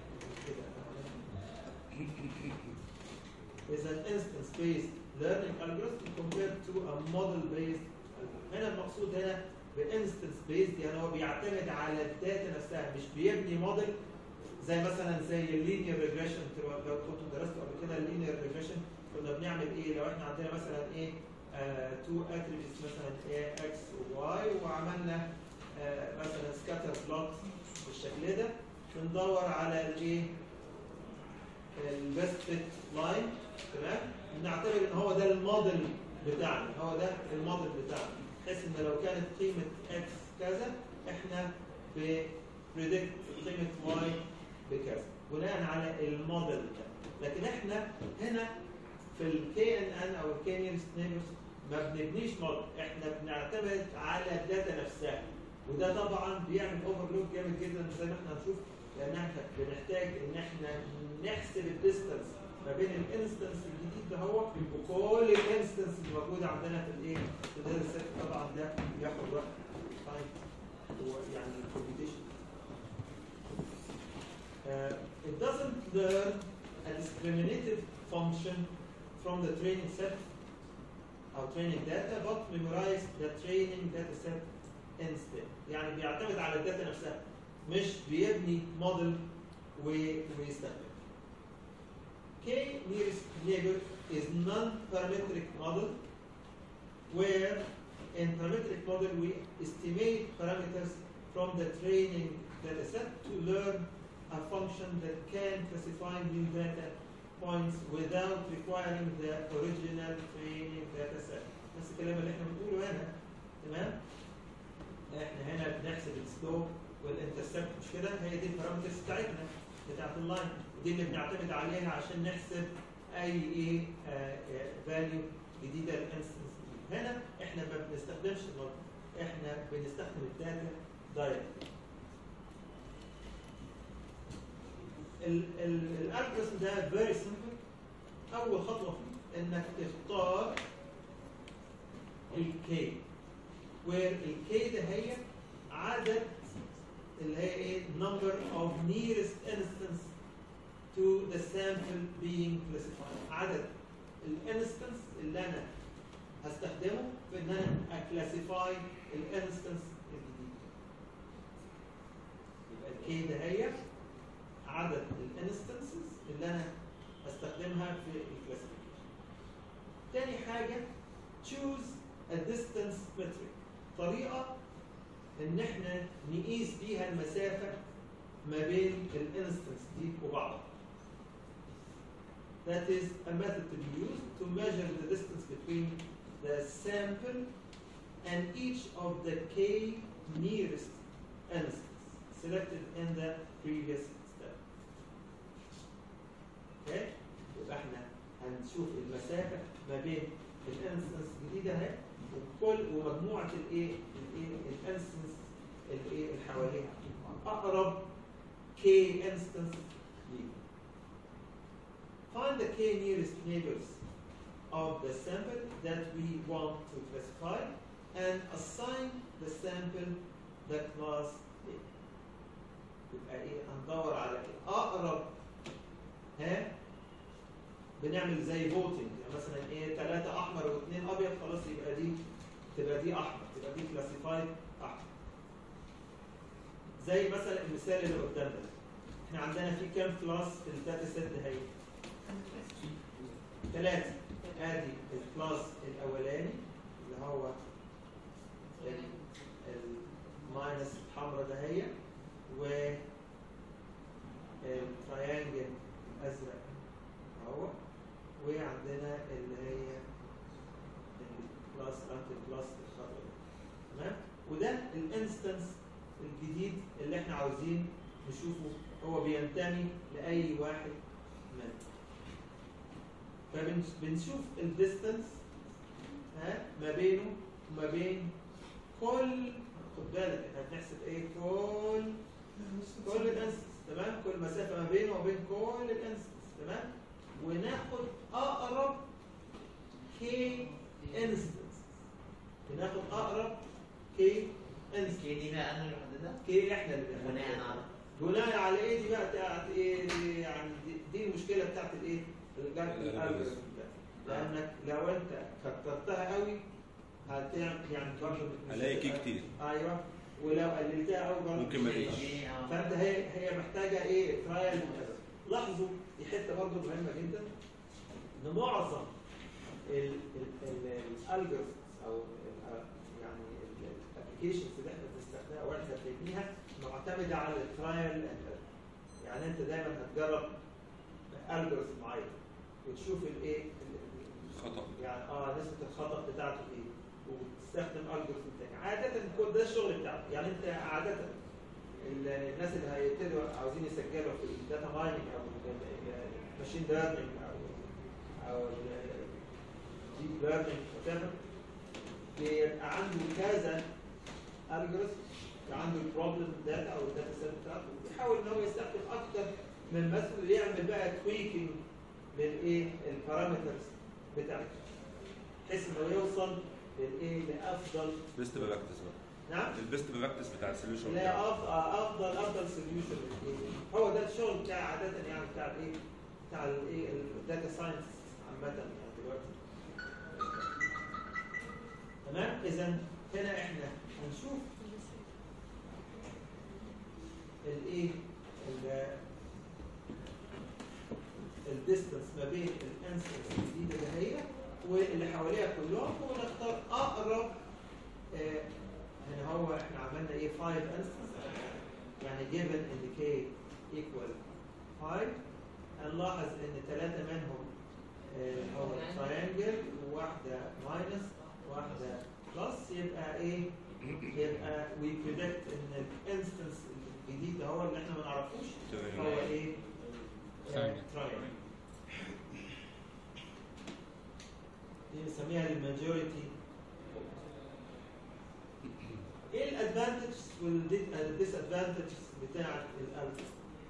is an instance-based learning algorithm compared to a model-based algorithm. هنا المقصود هنا بانستنس بيزد يعني هو بيعتمد على الداتا نفسها مش بيبني موديل زي مثلا زي اللينير ريجريشن لو كنتوا درستوا قبل كده اللينير ريجريشن كنا بنعمل ايه لو احنا عندنا مثلا ايه تو اتريبيوتس مثلا ايه اكس وواي وعملنا آه مثلا سكاتر بلوت بالشكل ده بندور على الايه البيست فيت لاين تمام نعتبر ان هو ده الموديل بتاعنا هو ده الموديل بتاعنا بحيث ان لو كانت قيمه اكس كذا احنا بريدكت قيمه واي بكذا بناء على الموديل ده لكن احنا هنا في الكي ان ان او الكي نيرست نيبرز ما بنبنيش موديل احنا بنعتمد على الداتا نفسها وده طبعا بيعمل اوفرلود جامد جدا زي ما احنا هنشوف لان احنا بنحتاج ان احنا نحسب الديستنس ما بين الانستنس الجديد ده هو وكل الانستنس اللي موجوده عندنا في الايه في الداتا سيت طبعا ده بياخد وقت تايم ويعني كومبيتيشن Uh, it doesn't learn a discriminative function from the training set or training data but memorize the training data set instead يعني بيعتمد على الداتا نفسها مش بيبني موديل ويستخدم K nearest neighbor is non-parametric model where in parametric model we estimate parameters from the training data set to learn a function that can classify new data points without requiring the original training data set. نفس الكلام اللي احنا بنقوله هنا تمام؟ احنا هنا بنحسب السلوب والانترسبت مش كده؟ هي دي البارامترز بتاعتنا بتاعت اللاين دي اللي بنعتمد عليها عشان نحسب اي ايه فاليو جديده الانستنس هنا احنا ما بنستخدمش النظر احنا بنستخدم الداتا دايركت الالجوريثم ده فيري سمبل اول خطوه فيه انك تختار الكي where الكي ده هي عدد اللي هي ايه number of nearest instance to the sample being classified عدد الانستنس اللي انا هستخدمه في ان انا اكلاسيفاي الانستنس الجديد يبقى الكي ده هي عدد الانستنسز اللي انا هستخدمها في الكلاسيفيكيشن تاني حاجه choose a distance metric طريقه ان احنا نقيس بيها المسافه ما بين الانستنس دي وبعضها That is a method to be used to measure the distance between the sample and each of the k nearest instances selected in the previous step. Okay? يبقى احنا هنشوف المسافة ما بين الانستنس الجديدة اهي وكل ومجموعة الايه الايه الانستنس الايه اللي حواليها اقرب k instance ليه. Find the k nearest neighbors of the sample that we want to classify and assign the sample the class A. يبقى ايه هندور على ايه اقرب ها بنعمل زي فوتنج يعني مثلا ايه ثلاثة احمر واثنين ابيض خلاص يبقى دي تبقى دي احمر تبقى دي كلاسيفايد احمر زي مثلا المثال اللي قدامنا ده. احنا عندنا في كام كلاس في الداتا سيت ده هي ثلاثة ادي الكلاس الاولاني اللي هو الماينس الحمراء ده هي و التريانجل الازرق اهو وعندنا اللي هي البلس انتي بلس الخضراء تمام وده الانستنس الجديد اللي احنا عاوزين نشوفه هو بينتمي لاي واحد منهم فبنشوف الديستنس ها ما بينه وما بين كل خد بالك احنا بنحسب ايه كل كل الانستنس تمام كل مسافه ما بينه وبين كل الانستنس تمام وناخد اقرب كي انستنس بناخد اقرب كي انستنس كي دي بقى انا اللي محددها كي احنا اللي بناء بنحددها. على بناء على ايه دي بقى بتاعت ايه دي يعني دي, دي المشكله بتاعت الايه الجد الالجوريثم ده لانك لو انت كترتها قوي هتعمل يعني برضه هلاقي كي كتير ايوه ولو قللتها قوي برضه ممكن ما الاقيش كي اه فانت هي هي محتاجه ايه ترايل وكذا لاحظوا دي حته برضه مهمه جدا ان معظم الالجوريثمز او ال- يعني الابلكيشنز اللي احنا بنستخدمها او احنا بنبنيها معتمده على الترايل اند يعني انت دايما هتجرب الجوريثم معين وتشوف الايه ال- خطأ يعني اه نسبه الخطا بتاعته ايه وتستخدم الجوريثم تاني عاده كل ده الشغل بتاعك يعني انت عاده ال- الناس اللي هيبتدوا عاوزين يسجلوا في الداتا مايننج او الماشين ليرنينج او او الديب ليرنينج whatever بيبقى عنده كذا الجوريثم عنده البروبلم داتا او الداتا سيت بتاعته بيحاول ان هو يستخدم اكتر من مثل يعمل بقى تويكينج للايه البارامترز بتاعته بحيث انه يوصل للايه لافضل بيست براكتس بقى نعم البيست براكتس بتاع السوليوشن لا أف- افضل افضل سوليوشن هو ده الشغل بتاع عاده يعني بتاع الايه بتاع الايه الداتا ساينس عامه يعني دلوقتي تمام اذا هنا احنا هنشوف الايه الديستنس ما بين الانسرز الجديده اللي هي واللي حواليها كلهم ونختار اقرب آه، هنا هو احنا عملنا ايه 5 انستنس يعني given ان k equal 5 هنلاحظ ان ثلاثه منهم آه، هو triangle وواحده ماينس وواحده بلس يبقى ايه يبقى we predict ان الانستنس الجديد ده هو اللي احنا ما نعرفوش هو ايه Triangle. triangle دي بنسميها الماجوريتي الادفانتجز والديسادفانتجز بتاعت الالفا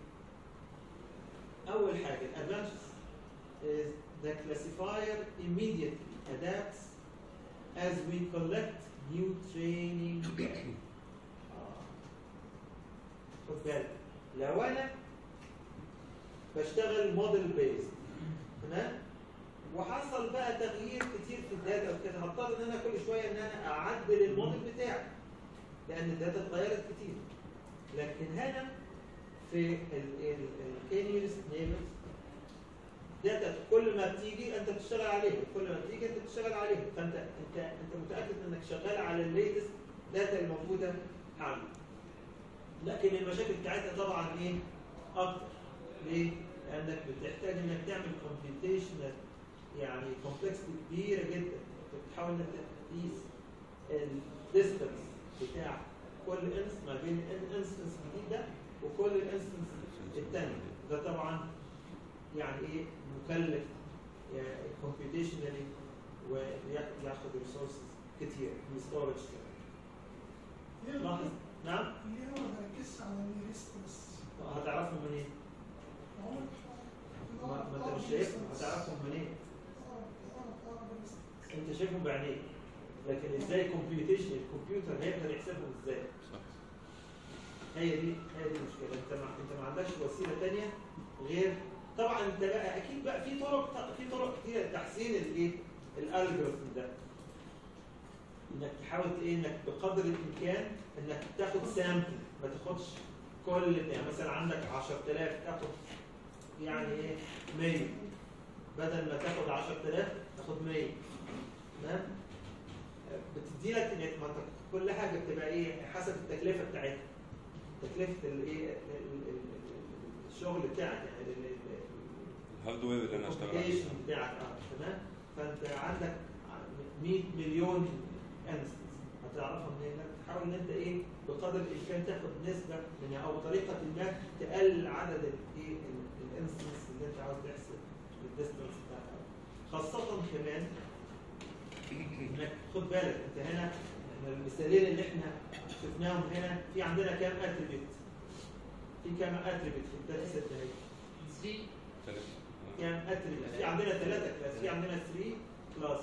اول حاجه الادفانتجز is the classifier immediately adapts as we collect new training data. آه. خد بالك لو انا بشتغل موديل بيز تمام وحصل بقى تغيير كتير في الداتا وكده هضطر ان انا كل شويه ان انا اعدل الموديل بتاعي لان الداتا اتغيرت كتير لكن هنا في الكينيوس نيبلز داتا كل ما بتيجي انت بتشتغل عليها كل ما بتيجي انت بتشتغل عليها فانت انت انت متاكد انك شغال على الليتست داتا الموجوده حاليا لكن المشاكل بتاعتها طبعا ايه اكتر ليه؟ لانك بتحتاج انك تعمل كومبيوتيشنال يعني كومبلكسيتي كبيره جدا انت بتحاول انك تقيس الديستنس بتاع كل انس ما بين الانستنس الجديد ده وكل الانستنس الثانيه ده طبعا يعني ايه مكلف كومبيوتيشنالي وياخد ريسورسز كتير من ستورج لاحظ نعم ليه ما بركزش على الريست بس؟ هتعرفهم منين؟ ما ما انت مش شايفهم هتعرفهم منين؟ انت شايفهم بعينيك لكن ازاي كومبيوتيشن الكمبيوتر هيقدر يحسبهم ازاي؟ صح هي دي هي دي المشكله انت ما انت ما عندكش وسيله ثانيه غير طبعا انت بقى اكيد بقى في طرق في طرق كتير لتحسين الايه؟ الالجوريثم ده انك تحاول ايه انك بقدر الامكان انك تاخد سامبل ما تاخدش كل يعني مثلا عندك 10000 تاخد يعني ايه 100 بدل ما تاخد 10000 تاخد 100 تمام بتدي لك إنك- ما انت كل حاجه بتبقى ايه حسب التكلفه بتاعتها تكلفه الايه ال- ال- ال- الشغل بتاعك يعني ال- ال- الهاردوير اللي انا هشتغل عليه الكومبيوتيشن بتاعك اه تمام فانت عندك 100 مليون انستنس هتعرفها منين؟ انك تحاول ان انت ايه بقدر الامكان تاخد نسبه منها او بطريقه ما تقلل عدد الايه الانستنس اللي انت عاوز تحسب الديستنس بتاعها خاصه كمان انك خد بالك انت هنا احنا المثالين اللي احنا شفناهم هنا في عندنا كام اتريبيوت في كام اتريبيوت في الداتا سيت ده زي ثلاثة. كام اتريبيوت في عندنا ثلاثة كلاس في عندنا 3 كلاس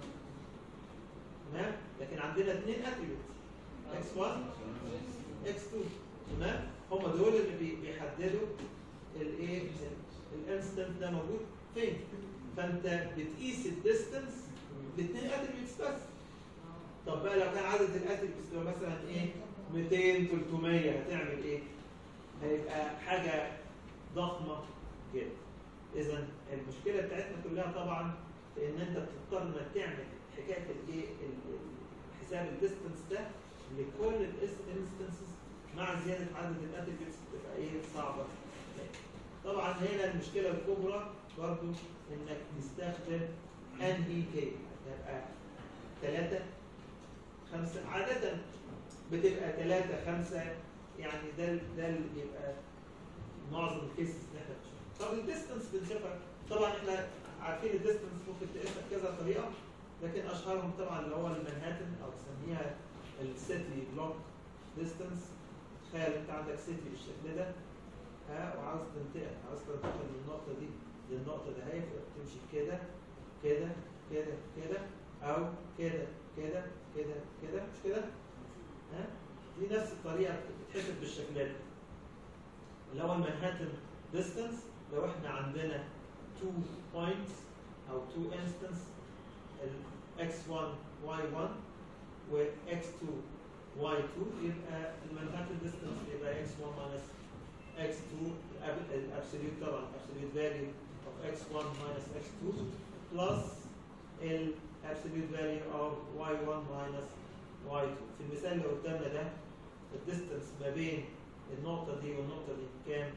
تمام لكن عندنا اثنين اتريبيوت اكس 1 اكس 2 تمام هم دول اللي بي- بيحددوا الايه الانستنت ده موجود فين فانت بتقيس الديستنس باثنين اتريبيوتس بس طب بقى لو كان عدد الاتريبيوتس لو مثلا ايه 200 300 هتعمل ايه هيبقى حاجه ضخمه جدا اذا المشكله بتاعتنا كلها طبعا في ان انت بتضطر انك تعمل حكايه الايه ال- ال- حساب الديستنس ده لكل الانستنسز مع زياده عدد الاتريبيوتس بتبقى ايه صعبه طبعا هنا المشكله الكبرى برضو انك تستخدم ان اي كي هتبقى ثلاثه خمسه عاده بتبقى ثلاثه خمسه يعني ده ده اللي بيبقى معظم الكيسز اللي احنا بنشوفها طب الديستنس بنشوفها طبعا احنا عارفين الديستنس ممكن تقيسها بكذا طريقه لكن اشهرهم طبعا اللي هو المنهاتن او بنسميها السيتي بلوك ديستنس تخيل انت عندك سيتي بالشكل ده ها وعاوز تنتقل عاوز تنتقل من النقطه دي للنقطه ده هي تمشي كده كده كده كده او كده كده كده كده مش كده ها دي نفس الطريقه بتتحسب بالشكل ده اللي هو المنهاتن ديستانس لو احنا عندنا two points او two instance ال x1 y1 و x2 y2 يبقى المنهاتن ديستانس يبقى x1 minus x2 الابسوليوت طبعا absolute value of x1 minus x2 plus ال absolute value of y1 minus y2 في المثال اللي قدامنا ده الديستانس ما بين النقطة دي والنقطة دي كام؟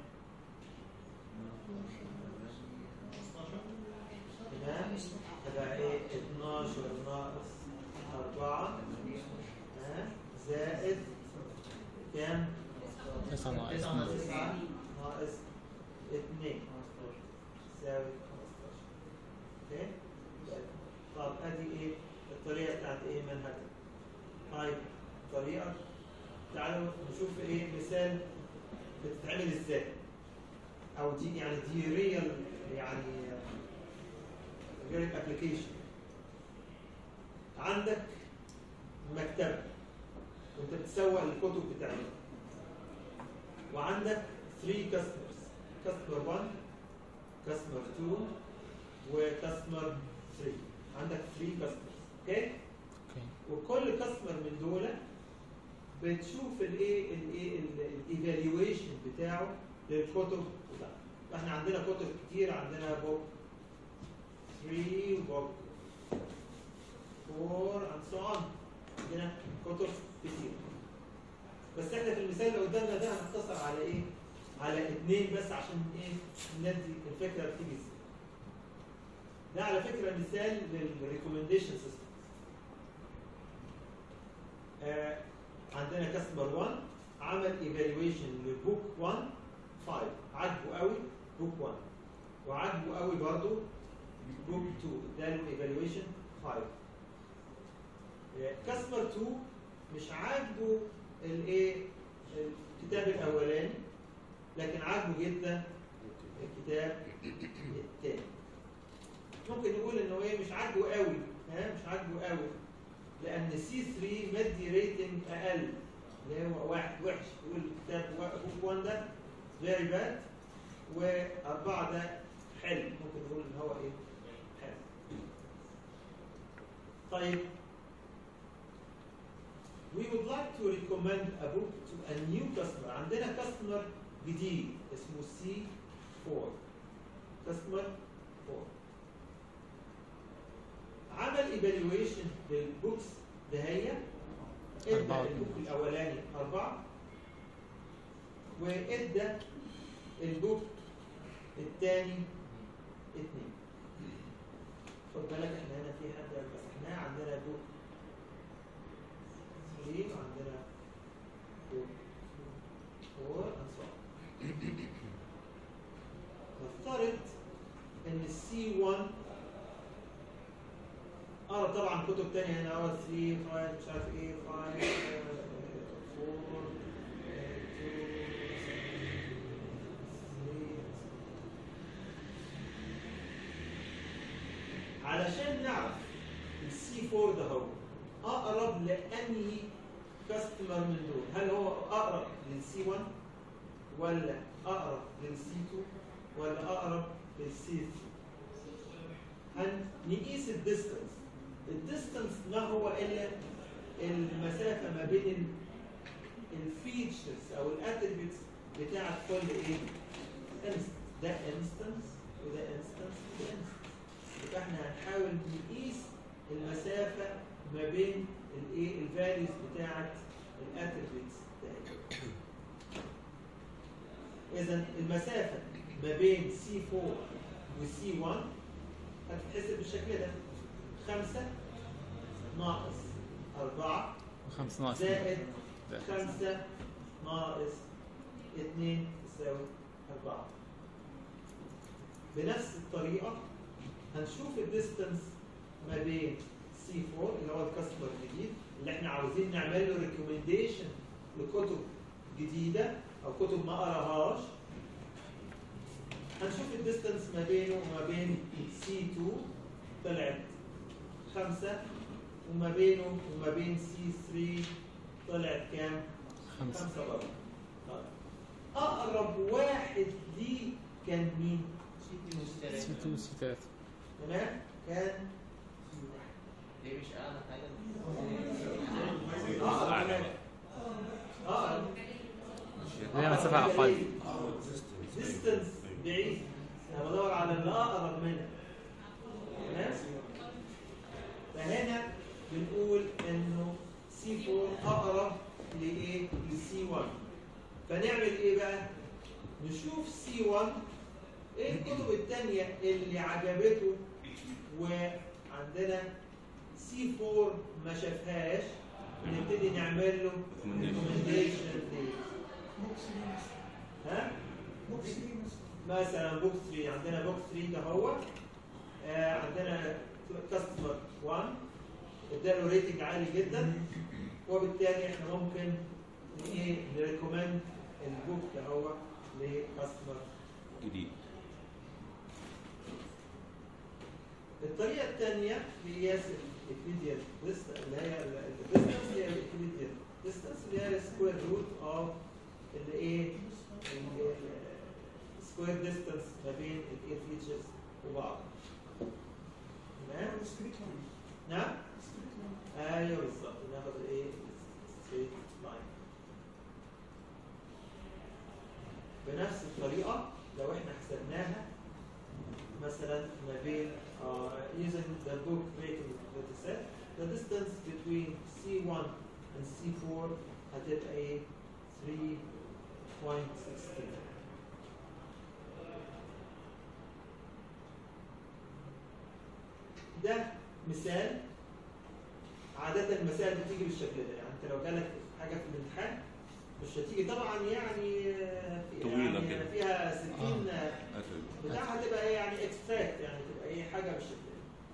تمام؟ تبقى ايه؟ 12 ناقص 4 ها؟ زائد كام؟ تسعة ناقص 9 اتنين. ناقص 2 تساوي 15 اوكي؟ طب ادي ايه؟ الطريقة بتاعت ايه منهاتن؟ طيب طريقة تعالوا نشوف ايه مثال بتتعمل ازاي او دي يعني دي ريال يعني ريال ابلكيشن عندك مكتبه وانت بتسوق الكتب بتاعتك وعندك 3 كاستمرز كاستمر 1 كاستمر 2 وكاستمر 3 عندك 3 كاستمرز اوكي اوكي وكل كاستمر من دول بتشوف الايه الايه الايفالويشن بتاعه للكتب بتاعته احنا عندنا كتب كتير عندنا بوك 3 وبوك 4 and so on عندنا كتب كتير بس احنا في المثال اللي قدامنا ده هنختصر على ايه؟ على اثنين بس عشان ايه؟ ندي الفكره بتيجي ازاي. ده على فكره مثال للريكومنديشن سيستم. آه عندنا كاستمر 1 عمل ايفالويشن لبوك 1 5 عاجبه قوي بوك 1 وعاجبه قوي برضه بوك 2 اداله ايفالويشن 5 كاستمر 2 مش عاجبه الايه الكتاب الاولاني لكن عاجبه جدا الكتاب الثاني ممكن نقول انه ايه مش عاجبه قوي ها مش عاجبه قوي لان سي 3 مدي ريتنج اقل اللي هو واحد وحش يقول الكتاب بوك 1 ده فيري باد واربعه ده حلو ممكن نقول ان هو ايه حلو طيب we would like to recommend a book to a new customer عندنا customer جديد اسمه C4 customer 4 عمل evaluation للبوكس دهية ادى أربعة. البوك الاولاني اربعة وادى البوك الثاني اثنين خد بالك احنا هنا في حد مسحناه عندنا بوك 3 وعندنا بوك 4 and so on نفترض ان السي 1 قرا طبعا كتب تانية هنا قرا 3 5 مش عارف ايه 5 4 علشان نعرف السي 4 ده هو اقرب لانهي كاستمر من دول هل هو اقرب للسي 1 ولا اقرب للسي 2 ولا اقرب للسي 3 هنقيس الديستنس الديستنس ما هو الا المسافه ما بين الفيتشرز او الاتريبيوتس بتاعت كل ايه انستنس ده انستنس وده انستنس وده انستنس يبقى احنا هنحاول نقيس المسافه ما بين الايه الفاليوز بتاعت الاتريبيوتس اذا المسافه ما بين سي 4 وسي 1 هتتحسب بالشكل ده 5 ناقص 4 خمسة ناقص زائد زائد. 5 ناقص 2 تساوي 4 بنفس الطريقة هنشوف الديستنس ما بين سي 4 اللي هو الكاستمر الجديد اللي احنا عاوزين نعمل له ريكومنديشن لكتب جديدة أو كتب ما قراهاش هنشوف الديستنس ما بينه وما بين سي 2 طلعت 5 وما بينه وما بين سي 3 طلعت كام؟ خمسة خمسة برضه. طيب. أقرب واحد ليه كان مين؟ سي 2 سي 3 تمام؟ كان ليه مش اعلى حاجه أقرب أعلى واحد. أقرب هي مسافة أقل ديستنس بعيد أنا بدور على اللي أقرب منها تمام؟ فهنا بنقول إنه سي 4 أقرب لإيه؟ لسي 1 فنعمل إيه بقى؟ نشوف سي 1 إيه الكتب التانية اللي عجبته وعندنا سي 4 ما شافهاش نبتدي نعمل له ريكومنديشن بوكس ليه ها؟ بوكس ليه مثلا مثلا بوك 3 عندنا بوك 3 ده هو آه عندنا كاستمر 1 اداله ريتنج عالي جدا وبالتالي احنا ممكن ايه نريكومند البوك ده هو لكاستمر جديد الطريقة الثانية لقياس الاكليديال اللي هي الديستانس هي الاكليديال ديستانس اللي هي السكوير روت اوف اللي ايه السكوير ديستانس ما بين الاير فيتشرز وبعض تمام ستريت لاين نعم ستريت لاين ايوه بالظبط ناخد ايه ستريت لاين بنفس الطريقة لو احنا حسبناها مثلا ما بين uh, using the book rating that is set the distance between C1 and C4 هتبقى ايه 3.16 ده مثال عادة المسائل بتيجي بالشكل ده يعني انت لو جالك حاجة في الامتحان مش هتيجي طبعا يعني آه، في طويلة يعني كده. فيها 60 آه. أسف. بتاع هتبقى ايه يعني اكستراكت يعني تبقى ايه حاجه بالشكل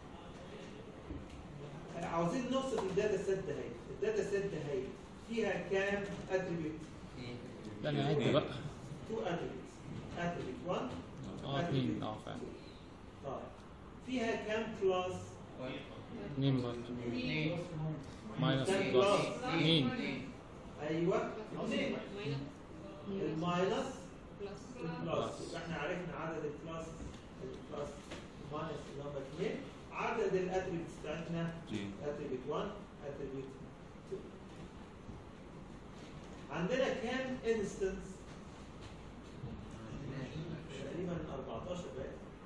ده عاوزين نوصف الداتا سيت ده هي الداتا سيت ده هي فيها كام اتريبيوت لا انا عد بقى تو اتريبيوت اتريبيوت 1 اه اتنين اه فعلا طيب فيها كام كلاس اتنين برضه اثنين ماينس كام بلس كلاس اتنين ايوه اثنين الماينس بلس البلس يبقى احنا عرفنا عدد الكلاس الكلاس ماينس اللي هم اثنين عدد الاتريبيوتس بتاعتنا اتنين. attribute 1 attribute 2 عندنا كام instance تقريبا 14 بقى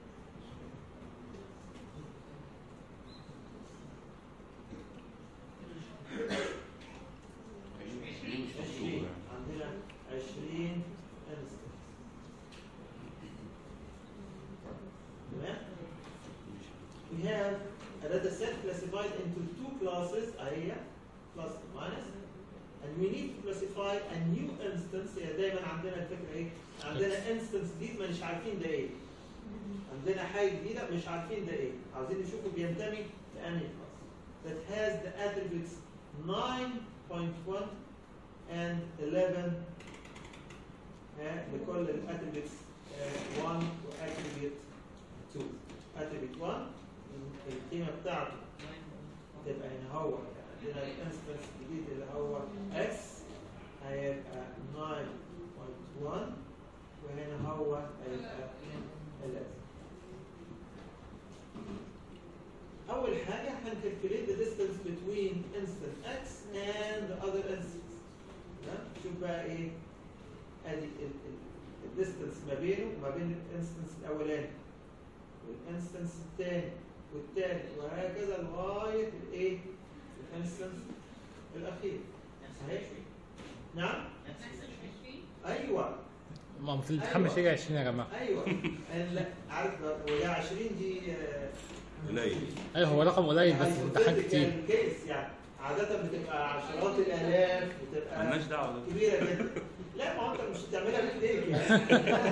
عشرين مش مكتوب 20 يعني. عندنا 20 instance تمام we have a data set classified into two classes أهي plus and minus and we need to classify a new instance هي دايما عندنا الفكرة ايه؟ عندنا instance جديد مش عارفين ده ايه عندنا حاجة جديدة مش عارفين ده ايه عاوزين نشوفه بينتمي لأنهي class that has the attributes 9.1 and 11 ها، لكل الاتريبيوتس 1 واتريبيوت 2 اتريبيوت 1 القيمه بتاعته تبقى هنا هو يعني عندنا الانستنس الجديد اللي هو x هيبقى 9.1 وهنا هو هيبقى 11 أول حاجة هنكالكوليت the distance between instant x and the other instance تمام شوف بقى إيه ادي الديستنس ما بينه وما بين الانستنس الاولاني والانستنس الثاني والثالث وهكذا لغايه الايه؟ الانستنس الاخير صحيح؟ نعم؟ ايوه ما في الامتحان مش هيجي 20 يا جماعه ايوه أنا لا عارف وده 20 دي آه، قليل ايوه هو رقم قليل بس الامتحان hypothetical كتير case يعني عادة بتبقى عشرات الالاف بتبقى مالناش دعوه ده. كبيرة جدا لا ما هو انت مش هتعملها بايديك يعني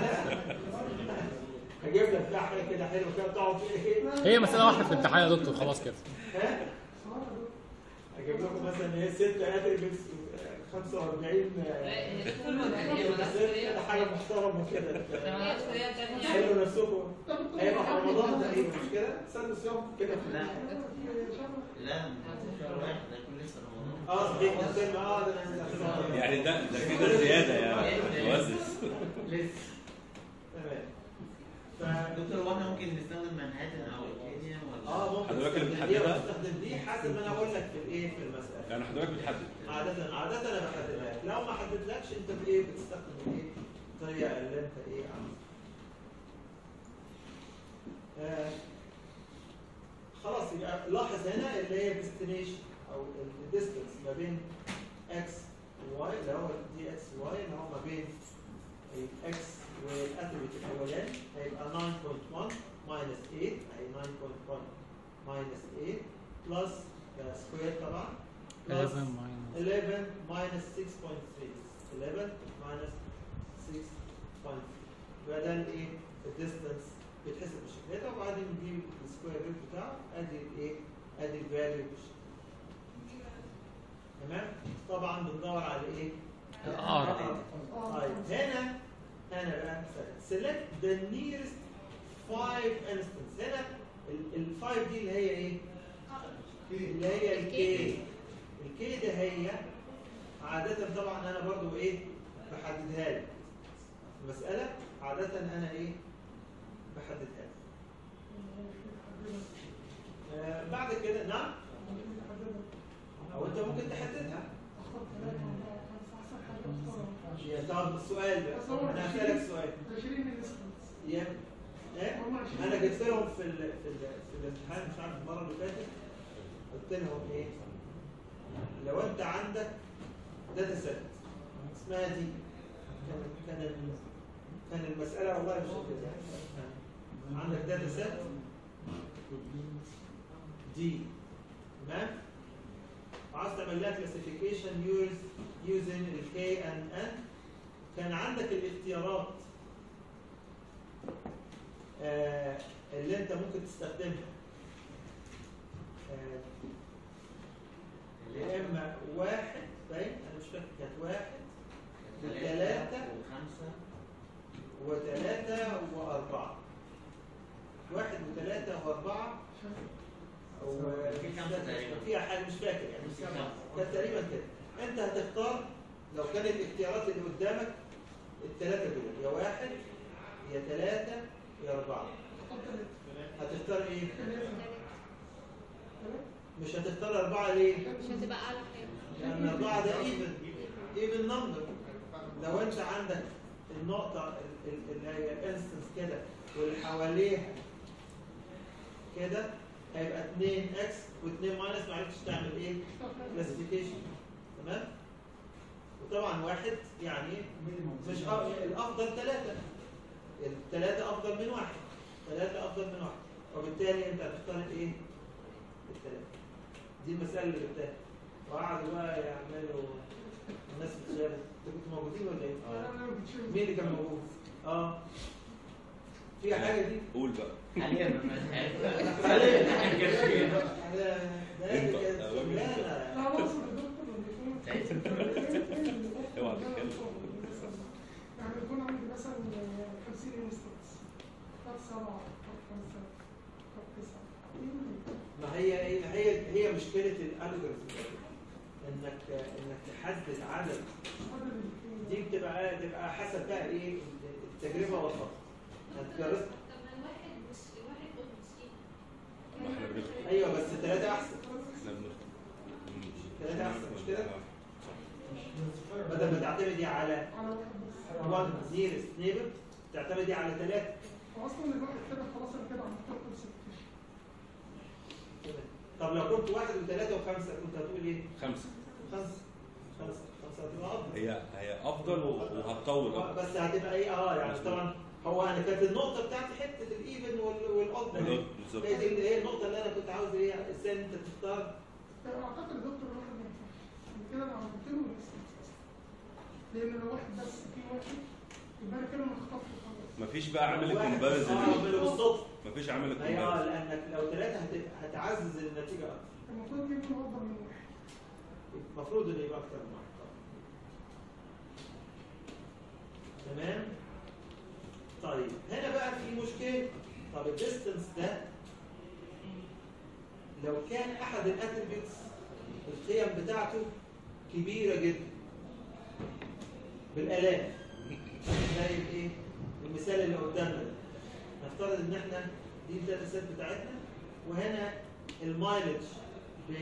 هجيب لك بقى حاجة كده حلوة كده تقعد فيها ايه هي مسألة واحدة في الامتحان يا دكتور خلاص كده ها اجيب لكم مثلا هي ست اتريبيوتس 45 هي دكتور مدنية كده حاجة محترمة كده هي طريقة تانية حلوا نفسكم هيبقى في رمضان تقريبا مش كده؟ استنوا صيام كده لا لا شهر واحد ده كل لسه رمضان اه صحيح ده فيلم اه ده انا يعني ده ده كده زياده يعني مؤسس لسه تمام ف دكتور هو احنا ممكن نستخدم منهاتن او الكينيا ولا اه ممكن حضرتك اللي تستخدم دي بتحددها؟ وتستخدم دي حسب ما انا اقول لك في الايه في المساله يعني حضرتك بتحدد عادة عادة انا بحددها لك لو ما حددلكش انت بايه بتستخدم الايه الطريقه اللي انت ايه عاوزها آه خلاص يبقى لاحظ هنا اللي هي ديستنيشن او الديستنس ما بين اكس وواي اللي هو دي اكس واي اللي هو ما بين الاكس والاتريبيوت الاولاني هيبقى 9.1 ماينس 8 اي 9.1 ماينس 8 بلس سكوير طبعا plus 11 minus 11 minus 6.3 11 minus 6.3 يبقى ده الايه الديستانس بيتحسب بالشكل ده وبعدين نجيب السكوير روت بتاعه ادي الايه ادي الفاليو بالشكل ده. تمام طبعا بندور على ايه اقرب طيب هنا هنا بقى select the nearest five instance هنا ال- الفايف دي اللي هي ايه؟ اللي هي الكي الكي ده هي عادة طبعا انا برضو ايه بحددها لك المسألة عادة انا ايه بحددها لك آه بعد كده نعم او انت ممكن تحددها يا طب السؤال بقى انا هسألك سؤال 20 انستنس يا ايه انا جبت لهم في ال في ال في الامتحان مش عارف المره اللي فاتت قلت لهم ايه لو انت عندك داتا سيت اسمها دي كان كان ال- كان المساله والله مش كده عندك داتا سيت دي تمام وعاوز تعمل لها كلاسيفيكيشن يوز يوزنج الكي ان ان كان عندك الاختيارات آه، اللي انت ممكن تستخدمها آه، يا اما واحد باين انا مش فاكر كانت واحد وثلاثة وخمسة وثلاثة وأربعة واحد وثلاثة وأربعة في خمسة تقريبا. فيها حاجة مش فاكر يعني في خمسة. كانت تقريبا كده أنت هتختار لو كانت الاختيارات اللي قدامك الثلاثة دول يا واحد يا ثلاثة يا أربعة هتختار إيه؟ مش هتختار أربعة ليه؟ مش هتبقى اعلى حاجه لأن أربعة ده ايفن ايفن نمبر لو أنت عندك النقطة ال- ال- اللي هي الانستنس كده واللي حواليها كده هيبقى 2 اكس و2 ماينس ما عرفتش تعمل ايه؟ كلاسيفيكيشن تمام؟ وطبعا واحد يعني مش أ- الافضل ثلاثة الثلاثة افضل من واحد ثلاثة افضل من واحد وبالتالي انت هتختار الايه؟ الثلاثة دي المسألة اللي جبتها وقعدوا بقى يعملوا الناس في الشارع انتوا كنتوا موجودين ولا ايه؟ مين اللي كان موجود؟ اه في حاجة دي؟ قول بقى حاليا ما حاليا. عارف ده ده اللي كانت شغلانة لا بص الدكتور اللي يكون اوعى تتكلم. يعني يكون عندي مثلا 50 انستنس طب سبعة طب خمسة طب تسعة ما هي هي هي هي مشكلة الالجوريثم انك انك تحدد عدد دي بتبقى تبقى حسب بقى ايه التجربة والخطأ هتجرب طب ما الواحد مش الواحد دول مسكين احنا بنخطئ ايوه بس ثلاثة احسن احنا بنخطئ ثلاثة احسن مش كده؟ بدل ما تعتمدي على على واحد بس 1 nearest neighbor تعتمدي على ثلاثة واصلا الواحد كده خلاص انا كده عملت له كونسبت طب لو كنت واحد وثلاثة وخمسة كنت هتقول ايه؟ خمسة خمسة خمسة خمسة هتبقى أفضل هي هي افضل وهتطول آه، اكتر بس هتبقى ايه اه يعني مظبوط. طبعا هو انا كانت النقطة بتاعتي حتة الايفن والاود بالظبط هي دي اللي هي النقطة اللي انا كنت عاوز ايه ازاي انت تختار اعتقد الدكتور الواحد ما ينفعش يعني كده انا عملت له الانستنس اصلا لان لو واحد بس في واحد يبقى انا كده مخطط خلاص مفيش بقى عامل واحد- الكومباريزن اه بالصدفة مفيش عامل هي اه الكومباريزن لانك لو ثلاثة هت- هتعزز النتيجة اكتر المفروض يكون افضل من واحد المفروض انه يبقى اكتر من واحد طبعا. تمام طيب هنا بقى في مشكله طب الديستنس ده لو كان احد الاتريبيوتس القيم بتاعته كبيره جدا بالالاف زي الايه المثال اللي قدامنا ده نفترض ان احنا دي الداتا سيت بتاعتنا وهنا المايلج ب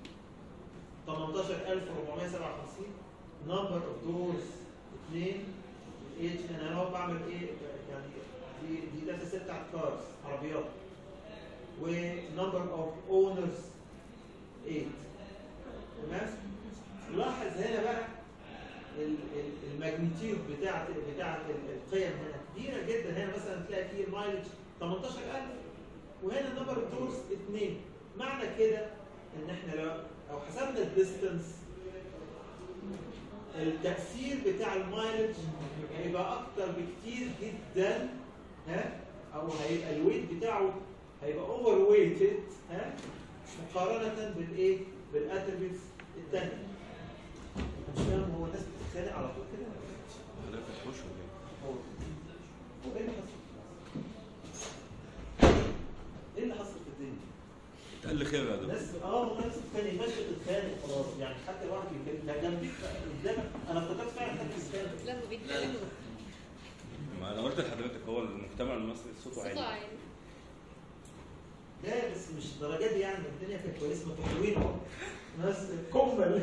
18457 نمبر اوف دورز 2 ايج انا هو بعمل ايه يعني دي دي داتا سيت بتاعت كارز عربيات ونمبر اوف اونرز 8 تمام لاحظ هنا بقى ال- ال- الماجنتيود بتاعت بتاعت ال- القيم هنا كبيره جدا هنا مثلا تلاقي فيه المايلج 18000 وهنا نمبر اوف دورز 2 معنى كده ان احنا لو لو حسبنا الديستنس التأثير بتاع المايلج هيبقى أكتر بكتير جدا ها أو هيبقى الويت بتاعه هيبقى أوفر ويتد ها مقارنة بالإيه؟ بالأتربيوتس التانية. مش فاهم هو الناس بتتخانق على طول كده حضرتك هتخش ولا ايه؟ هو هو ايه اللي حصل؟ ايه اللي حصل في الدنيا؟ اتقال لي خير يا دكتور الناس اه والله الناس بتتخانق ماشي بتتخانق خلاص يعني حتى الواحد بيتكلم لا جنبيك قدامك انا افتكرت فعلا حد بيتخانق لا هو بيتكلموا ما انا قلت لحضرتك هو المجتمع المصري صوته صوته عالي عالي لا بس مش الدرجات دي يعني الدنيا كانت كويسه ما كانوا حلوين اهو ناس كمل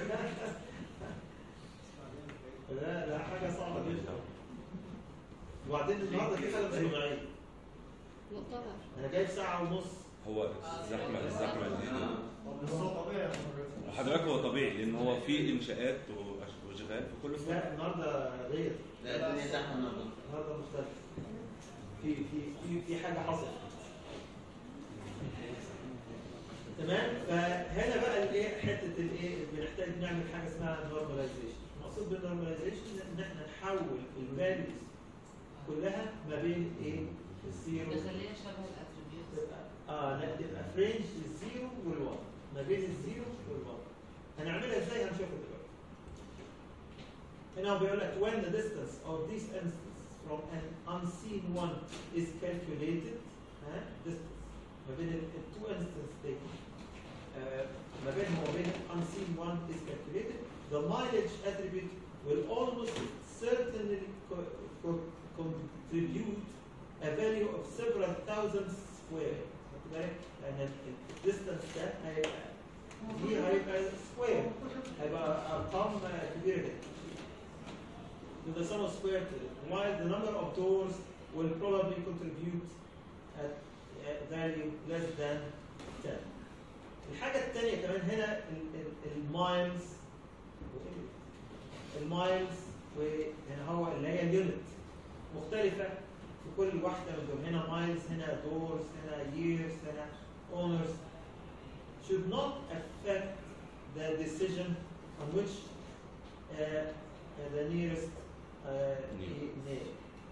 لا لا حاجه صعبه جدا وبعدين النهارده في حاجه مش طبيعيه مؤتمر انا جايب ساعه ونص هو الزحمه الزحمه دي بس هو طبيعي وحضرتك هو طبيعي لان هو في انشاءات وأش- واشغال في كل فوق لا النهارده غير لا الدنيا زحمه النهارده النهارده مختلف في في في في حاجه حصلت تمام فهنا بقى الايه حته الايه بنحتاج نعمل حاجه اسمها نورماليزيشن المقصود بالنورماليزيشن ان احنا نحول الفاليوز كلها ما بين ايه الزيرو نخليها شبه الاتريبيوت تبقى- اه لا تبقى في رينج الزيرو والوان ما بين الزيرو والوان هنعملها ازاي هنشوفها دلوقتي هنا هو بيقول لك when the distance of this instance from an unseen one is calculated ها distance ما بين ال ال two instances taken آه، ما بينهم وبين unseen one is calculated the mileage attribute will almost certainly co- co- contribute a value of several thousand square خد بالك لان الديستانس ده هيبقى دي هيبقى سكوير هيبقى ارقام كبيره جدا with the sum of square while the number of doors will probably contribute at a value less than 10 الحاجة الثانية كمان هنا المايلز المايلز وهنا هو اللي هي اليونت مختلفة في كل واحدة من دول هنا مايلز هنا دورز هنا years هنا owners should not affect the decision on which uh, uh, the nearest uh, Near. nail.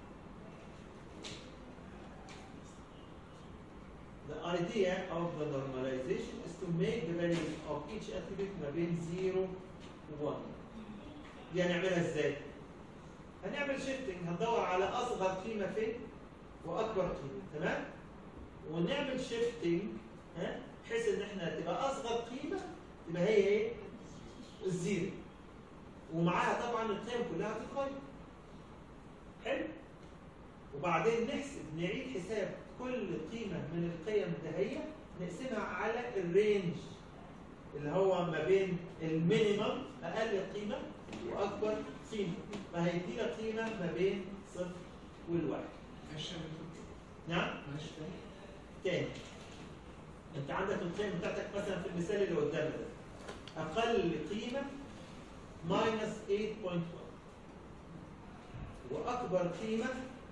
The idea of the normalization is to make the values of each attribute ما بين 0 و 1. دي هنعملها ازاي؟ هنعمل شيفتنج هندور على اصغر قيمه فين واكبر قيمه تمام؟ ونعمل شيفتنج ها بحيث ان احنا تبقى اصغر قيمه تبقى هي ايه؟ الزيرو ومعاها طبعا القيم كلها هتتغير حلو وبعدين نحسب نعيد حساب كل قيمه من القيم دهية نقسمها على الرينج اللي هو ما بين المينيمم اقل قيمه واكبر قيمه فهيدينا قيمه ما بين صفر والواحد معلش يا دكتور. نعم معلش تاني. تاني انت عندك القيم بتاعتك مثلا في المثال اللي قدامنا ده اقل قيمه ماينس 8.1 واكبر قيمه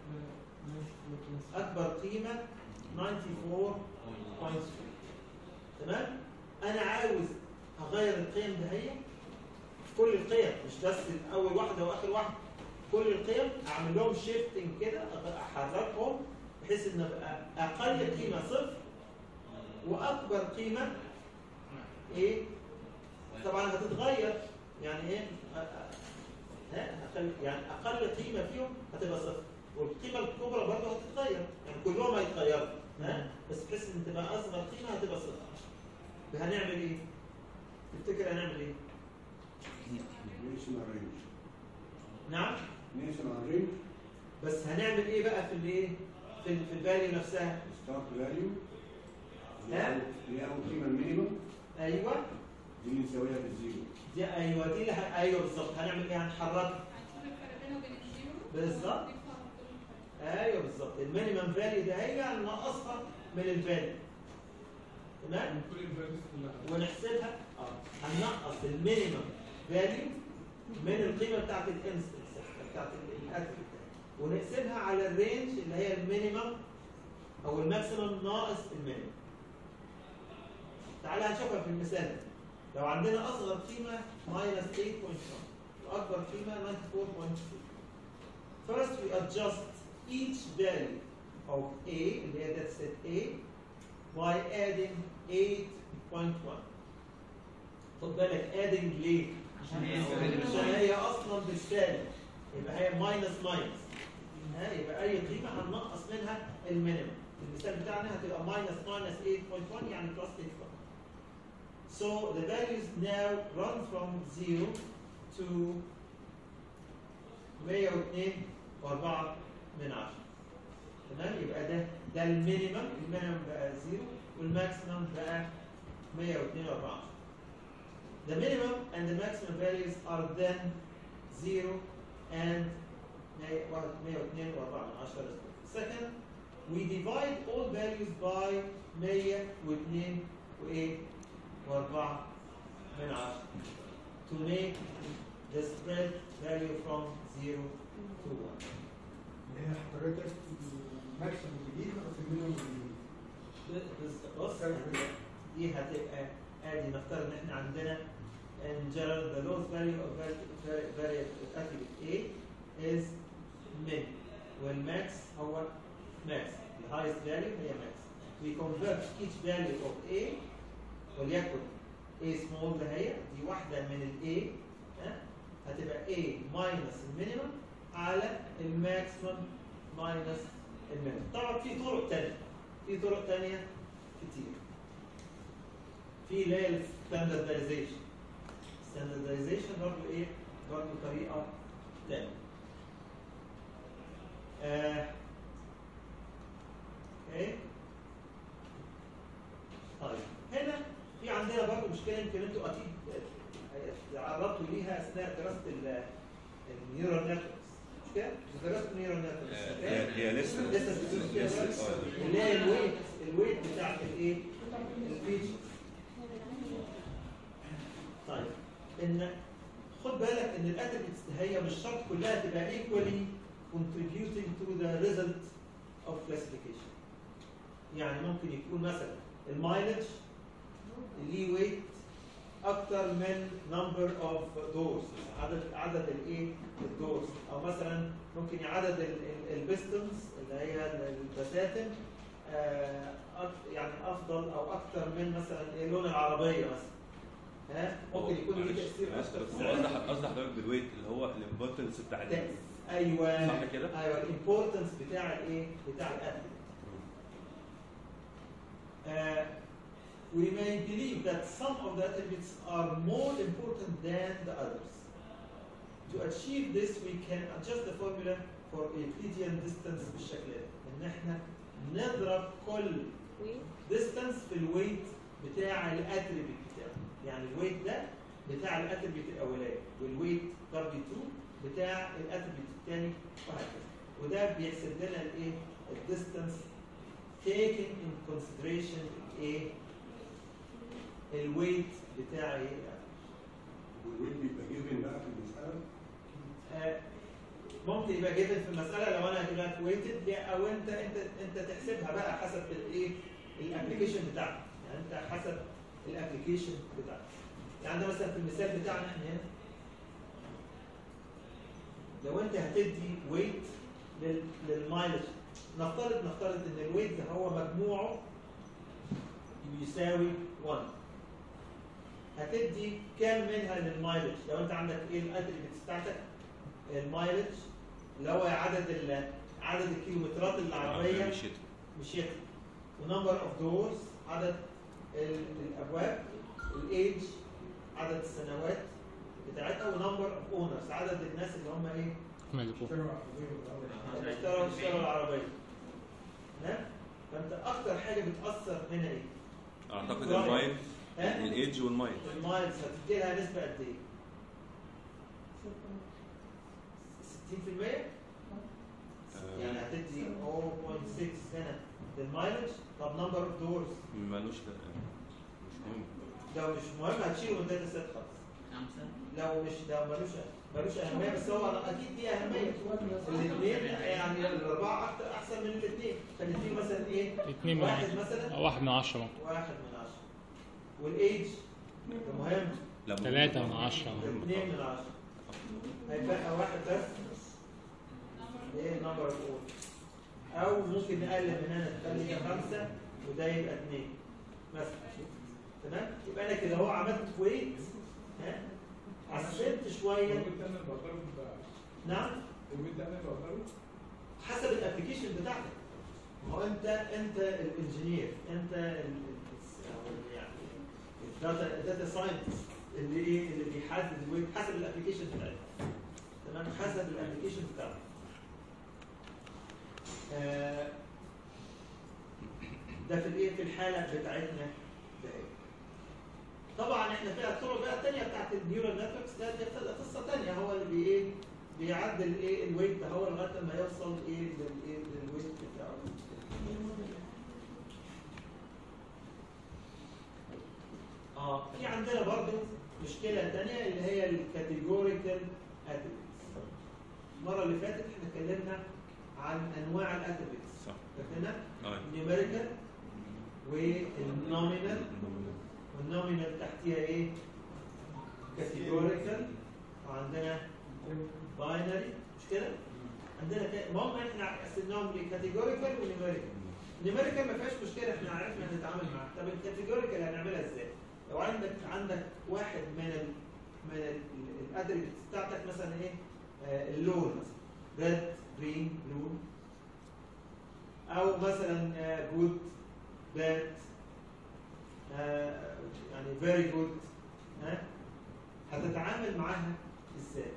اكبر قيمه 94.3 تمام انا عاوز اغير القيم دهية كل القيم مش بس اول واحده واخر واحده كل القيم اعمل لهم شيفتنج كده احركهم بحيث ان ابقى اقل قيمه صفر واكبر قيمه ايه طبعا هتتغير يعني ايه أ- أ- ها أقل يعني اقل قيمه فيهم هتبقى صفر والقيمه الكبرى برضه هتتغير يعني كلهم هيتغيروا ها بس بحيث ان تبقى اصغر قيمه هتبقى صفر هنعمل ايه؟ تفتكر هنعمل ايه؟ نيشنال رينج نعم نيشنال رينج بس هنعمل ايه بقى في الايه؟ في ال- في الفاليو نفسها؟ ستارت فاليو ها؟ اللي هي اول قيمه المينيمم ايوه دي اللي نساويها بالزيرو دي ايوه دي اللي ه... ايوه بالظبط هنعمل ايه؟ هنحركها هتكون الفرق بينه وبين الزيرو بالظبط. دي فرق كل الفرق. ايوه بالظبط المينيمم فاليو ده هي هننقصها من الفاليو تمام؟ من كل الفاليوز كلها ونحسبها اه هننقص المينيمم فاليو من القيمه بتاعت الانستنس بتاعت الاتريبيوت ونقسمها على الرينج اللي هي المينيمم او الماكسيمم ناقص المينيمم تعالى هنشوفها في المثال ده. لو عندنا اصغر قيمه ماينس 8.1 واكبر قيمه 94.2 First we adjust each value of A اللي هي that set A by adding 8.1 خد بالك adding ليه؟ عشان هي عشان هي اصلا بالسالب يبقى هي ماينس ماينس ها يبقى اي قيمه هننقص منها المينيمم المثال بتاعنا هتبقى ماينس ماينس 8.1 يعني بلس 8.1 So the values now run from 0 to 102 و4 من 10 تمام يبقى ده ده المينيمم المينيمم بقى 0 والماكسيمم بقى 102 و4 The minimum and the maximum values are then 0 and 102 و4 من 10 Second, we divide all values by 102 و8 و4 من 10 to make the spread value from 0 to 1. اللي هي حضرتك الماكسيموم الجديد او في المينيموم الجديد بص بص دي هتبقى ادي نفترض ان احنا عندنا in general the lowest value of vari- variable attribute A is min والmax هو max the highest value هي max we convert each value of A وليكن A small ده هي دي واحدة من ال A ها هتبقى A minus المينيمم على الماكسيمم minus المينيمم طبعا في طرق تانية في طرق تانية كتير في اللي هي الستاندردايزيشن ستاندردايزيشن برضه ايه برضه طريقه تانية آه. اوكي طيب هنا في عندنا برضه مشكله يمكن انتوا اكيد تعرضتوا ليها اثناء دراسه ال- النيورال نتوركس مش كده؟ دراسه النيورال نتوركس هي هي لسه لسه بتدرسوا فيها لسه دلوقتي؟ آه. اللي هي الويت الويت بتاعت الايه؟ الفيتشرز طيب ان خد بالك ان الاتريبيوتس هي مش شرط كلها تبقى equally contributing to the result of classification يعني ممكن يكون مثلا المايلج ليه ويت اكتر من number of doors عدد عدد الايه الدورز او مثلا ممكن عدد البيستنز اللي هي البساتم آه، أك- يعني افضل او اكتر من مثلا ايه لون العربيه مثلا ها ممكن يكون ليه معلش، تاثير معلش، اكتر بس في قصدي السعر. قصدي حضرتك بالويت اللي هو الامبورتنس بتاع ال- ايوه صح كده؟ ايوه الامبورتنس بتاع الايه بتاع الاتليت Uh, we may believe that some of the attributes are more important than the others. To achieve this, we can adjust the formula for Euclidean distance بالشكل ده، إن إحنا نضرب كل distance في الويت بتاع الاتريبيوت بتاعه، يعني الويت ده بتاع الاتريبيوت الأولاني، والويت W2 بتاع الاتريبيوت الثاني وهكذا. وده بيحسب لنا الايه؟ الديستانس taking in consideration ايه؟ الويت بتاع ايه؟ والويت بيبقى جيفن بقى في المساله آه، ممكن يبقى جدا في المساله لو انا هجيب لك ويتد او انت انت انت تحسبها بقى حسب الايه؟ الابلكيشن بتاعك، يعني انت حسب الابلكيشن بتاعك. يعني ده مثلا في المثال بتاعنا احنا هنا لو انت هتدي ويت للمايلج نفترض نفترض ان الويت ده هو مجموعه يساوي 1 هتدي كام منها للمايلج لو انت عندك ايه الاتريبيوتس بتاعتك المايلج اللي هو عدد ال- عدد الكيلومترات العربيه مش يتم. مشيت ونمبر اوف دورز عدد ال- الابواب الايج عدد السنوات بتاعتها ونمبر اوف اونرز عدد الناس اللي هم ايه ملكوه اشتروا عربيه والاول اللي اشتروا اشتروا العربيه تمام فانت اكتر حاجه بتاثر هنا ايه؟ اعتقد رأيك. المايل ها؟ الايدج والمايل المايلز هتدي لها نسبه قد ايه؟ 60% يعني هتدي 0.6 هنا للمايلج طب نمبر اوف دورز مالوش لا- مش مهم لو مش مهم هتشيله من داتا سيت خالص خمسة لو مش لو ملوش ملوش اهميه بس هو اكيد ليه اهميه الاثنين يعني الاربعه اكتر احسن من الاثنين فالاثنين مثلا ايه؟ اتنين من واحد عشرة مثلا أو واحد من عشرة ممكن واحد من عشرة والايدج ده مهم لا مهم. تلاتة من عشرة مهم اثنين من طبعاً. عشرة هيبقى واحد بس ايه نمبر فور او ممكن نقلل من هنا نخلي ده خمسه وده يبقى اثنين مثلا تمام يبقى انا كده هو عملت ويت ها حسنت شويه نعم حسب الابلكيشن بتاعتك ما هو انت انت الانجينير انت ال- ال- أو يعني الداتا الداتا ساينتست اللي ايه اللي بيحدد الويت حسب الابلكيشن بتاعتك تمام حسب الابلكيشن بتاعتك آه، ده في الايه في الحاله بتاعتنا ده إيه؟ طبعا احنا فيها الطرق بقى الثانيه بتاعت النيورال نتوركس ده دي قصه ثانيه هو اللي بي ايه بيعدل ايه الويت ده هو لغايه ما يوصل ايه للايه للويت بتاعه اه في عندنا برضو مشكله ثانيه اللي هي الكاتيجوريكال اتريبيوتس المره اللي فاتت احنا اتكلمنا عن انواع الاتريبيوتس صح فاكرنا اه النيوميريكال والنومينال والنومينال تحتيها ايه كاتيجوريكال وعندنا باينري مش كده عندنا كده المهم احنا قسمناهم لكاتيجوريكال ونيوميريكال النيوميريكال ما فيهاش مشكله احنا عرفنا نتعامل معاها طب الكاتيجوريكال هنعملها ازاي لو عندك عندك واحد من ال من الاتريبيوتس بتاعتك مثلا ايه آه اللون مثلا ريد جرين بلو او مثلا جود باد يعني فيري جود ها هتتعامل معاها ازاي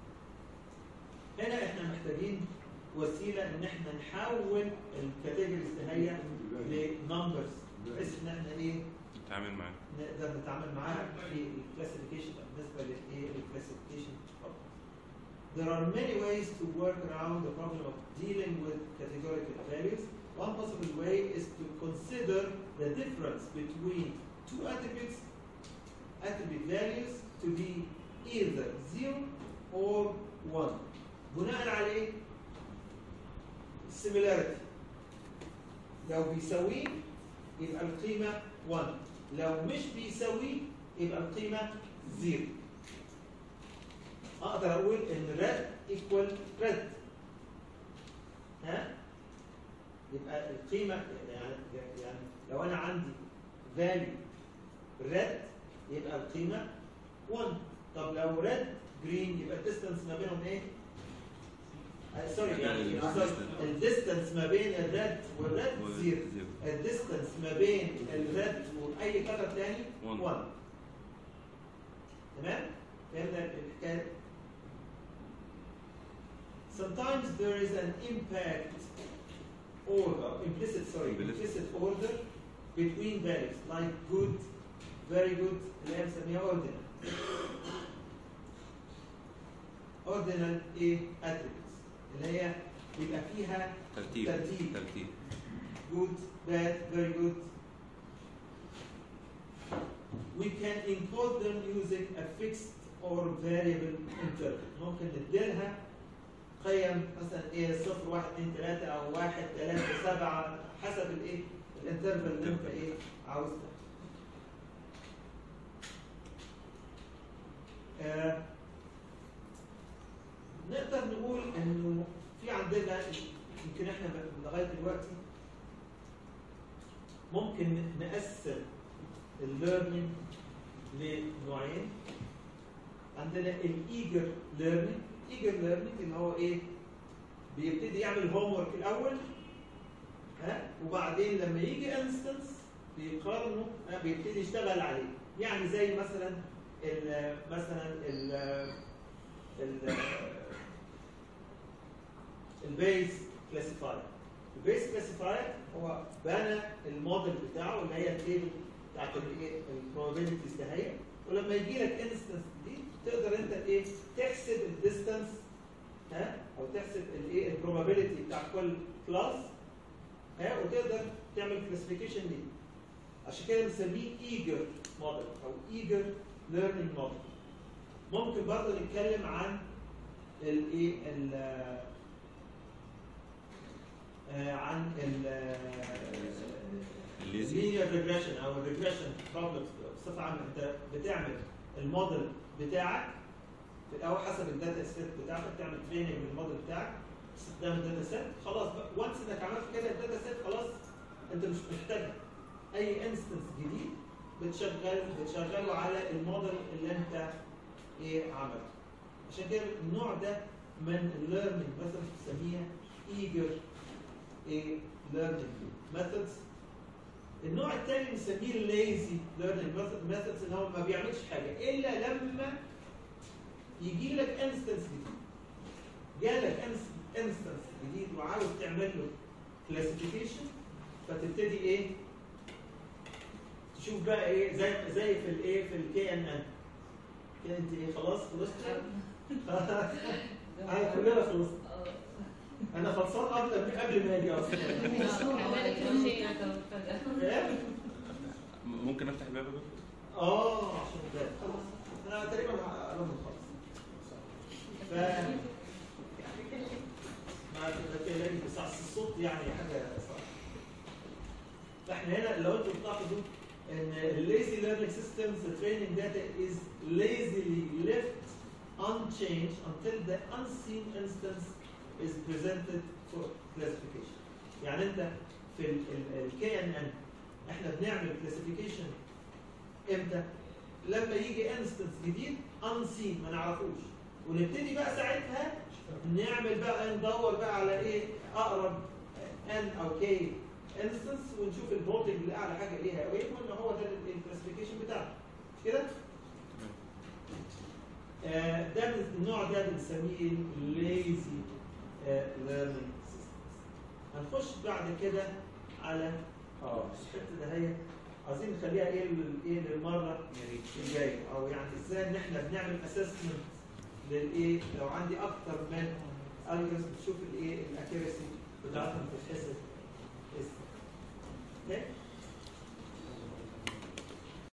هنا احنا محتاجين وسيله ان احنا نحول الكاتيجوريز دي لنمبرز بحيث ان احنا ايه نتعامل معاه نقدر نتعامل معاها في الكلاسيفيكيشن بالنسبه للايه الكلاسيفيكيشن There are many ways to work around the problem of dealing with categorical values. One possible way is to consider the difference between two attributes, attribute values to be either 0 or 1. بناء على ايه؟ similarity. لو بيساويه يبقى القيمة 1 لو مش بيساويه يبقى القيمة 0 اقدر اقول ان red equal red ها يبقى القيمة يعني يعني لو انا عندي value red يبقى القيمة 1 طب لو red green يبقى الديستانس ما بينهم ايه؟ آه، سوري يعني يعني سوري distance. الديستانس ما بين الريد والريد و- زيرو زيرو. الديستانس ما بين الريد واي كلر تاني One. 1 تمام فهمنا الحكايه sometimes there is an impact order implicit sorry Implicit. implicit order between values like good very good اللي هي بنسميها ordinal ordinal ايه attributes اللي هي بيبقى فيها ترتيب ترتيب. ترتيب good, bad, very good. We can encode them using a fixed or variable interval. ممكن نديلها قيم مثلا ايه صفر واحد اتنين تلاتة او واحد تلاتة سبعة حسب الايه الانترفال اللي انت ايه عاوزها. آه نقدر نقول انه في عندنا يمكن احنا لغايه دلوقتي ممكن نقسم الليرنينج لنوعين عندنا الايجر ليرنينج ايجر ليرنينج اللي هو ايه بيبتدي يعمل هوم ورك الاول ها وبعدين لما يجي انستنس بيقارنه ها، بيبتدي يشتغل عليه يعني زي مثلا ال مثلا ال ال البيز كلاسيفاير البيز كلاسيفاير هو بنى الموديل بتاعه اللي هي التيبل بتاعت الايه البروبابيلتيز ده هي ولما يجي لك انستنس دي تقدر انت ايه تحسب الديستانس ها او تحسب الايه البروبابيلتي بتاع كل كلاس ها وتقدر تعمل كلاسيفيكيشن ليه عشان كده بنسميه ايجر موديل او ايجر ليرنينج موديل ممكن برضه نتكلم عن الايه ال- آه، عن ال الليزي linear regression او الريجريشن بروبلمز بصفه عامه انت بتعمل الموديل بتاعك في الاول حسب الداتا سيت بتاعتك تعمل تريننج للموديل بتاعك باستخدام الداتا سيت خلاص بقى وانس انك عملت كده الداتا سيت خلاص انت مش محتاج اي انستنس جديد بتشغل بتشغله على الموديل اللي انت ايه عمله عشان كده النوع ده من الليرنينج مثلا بنسميها ايجر ايه learning methods النوع الثاني بنسميه الليزي learning methods ان هو ما بيعملش حاجه الا لما يجي لك انستنس جديد جالك انستنس جديد وعاوز تعمل له كلاسيفيكيشن فتبتدي ايه تشوف بقى ايه زي زي في الايه في الكي ان ان كانت ايه خلاص خلصت انا كلنا خلصت انا خلصان قبل قبل ما اجي اصلا إيه؟ ممكن افتح الباب يا دكتور؟ اه عشان كده خلاص انا تقريبا قربنا نخلص ف ما تلاقي بس على الصوت يعني حاجه صعبه فاحنا هنا لو انتوا بتلاحظوا ان الليزي ليرنينج سيستمز training data is lazily left unchanged until the unseen instance is presented for classification يعني انت في الكي ان ان احنا بنعمل كلاسيفيكيشن امتى؟ لما يجي انستنس جديد unseen ما نعرفوش ونبتدي بقى ساعتها نعمل بقى ندور بقى على ايه اقرب ان او كي انستنس ونشوف الفولتج اللي اعلى حاجه ليها ايه وان هو ده الكلاسيفيكيشن بتاعنا مش كده؟ آه، ده من النوع ده بنسميه الليزي ليرنينج سيستمز هنخش بعد كده على اه الحته ده هي عايزين نخليها ايه لل- ايه للمره الجايه او يعني ازاي ان احنا بنعمل اسسمنت للايه لو عندي اكتر من الجوريزم تشوف الايه الاكيرسي بتاعتهم بتتحسب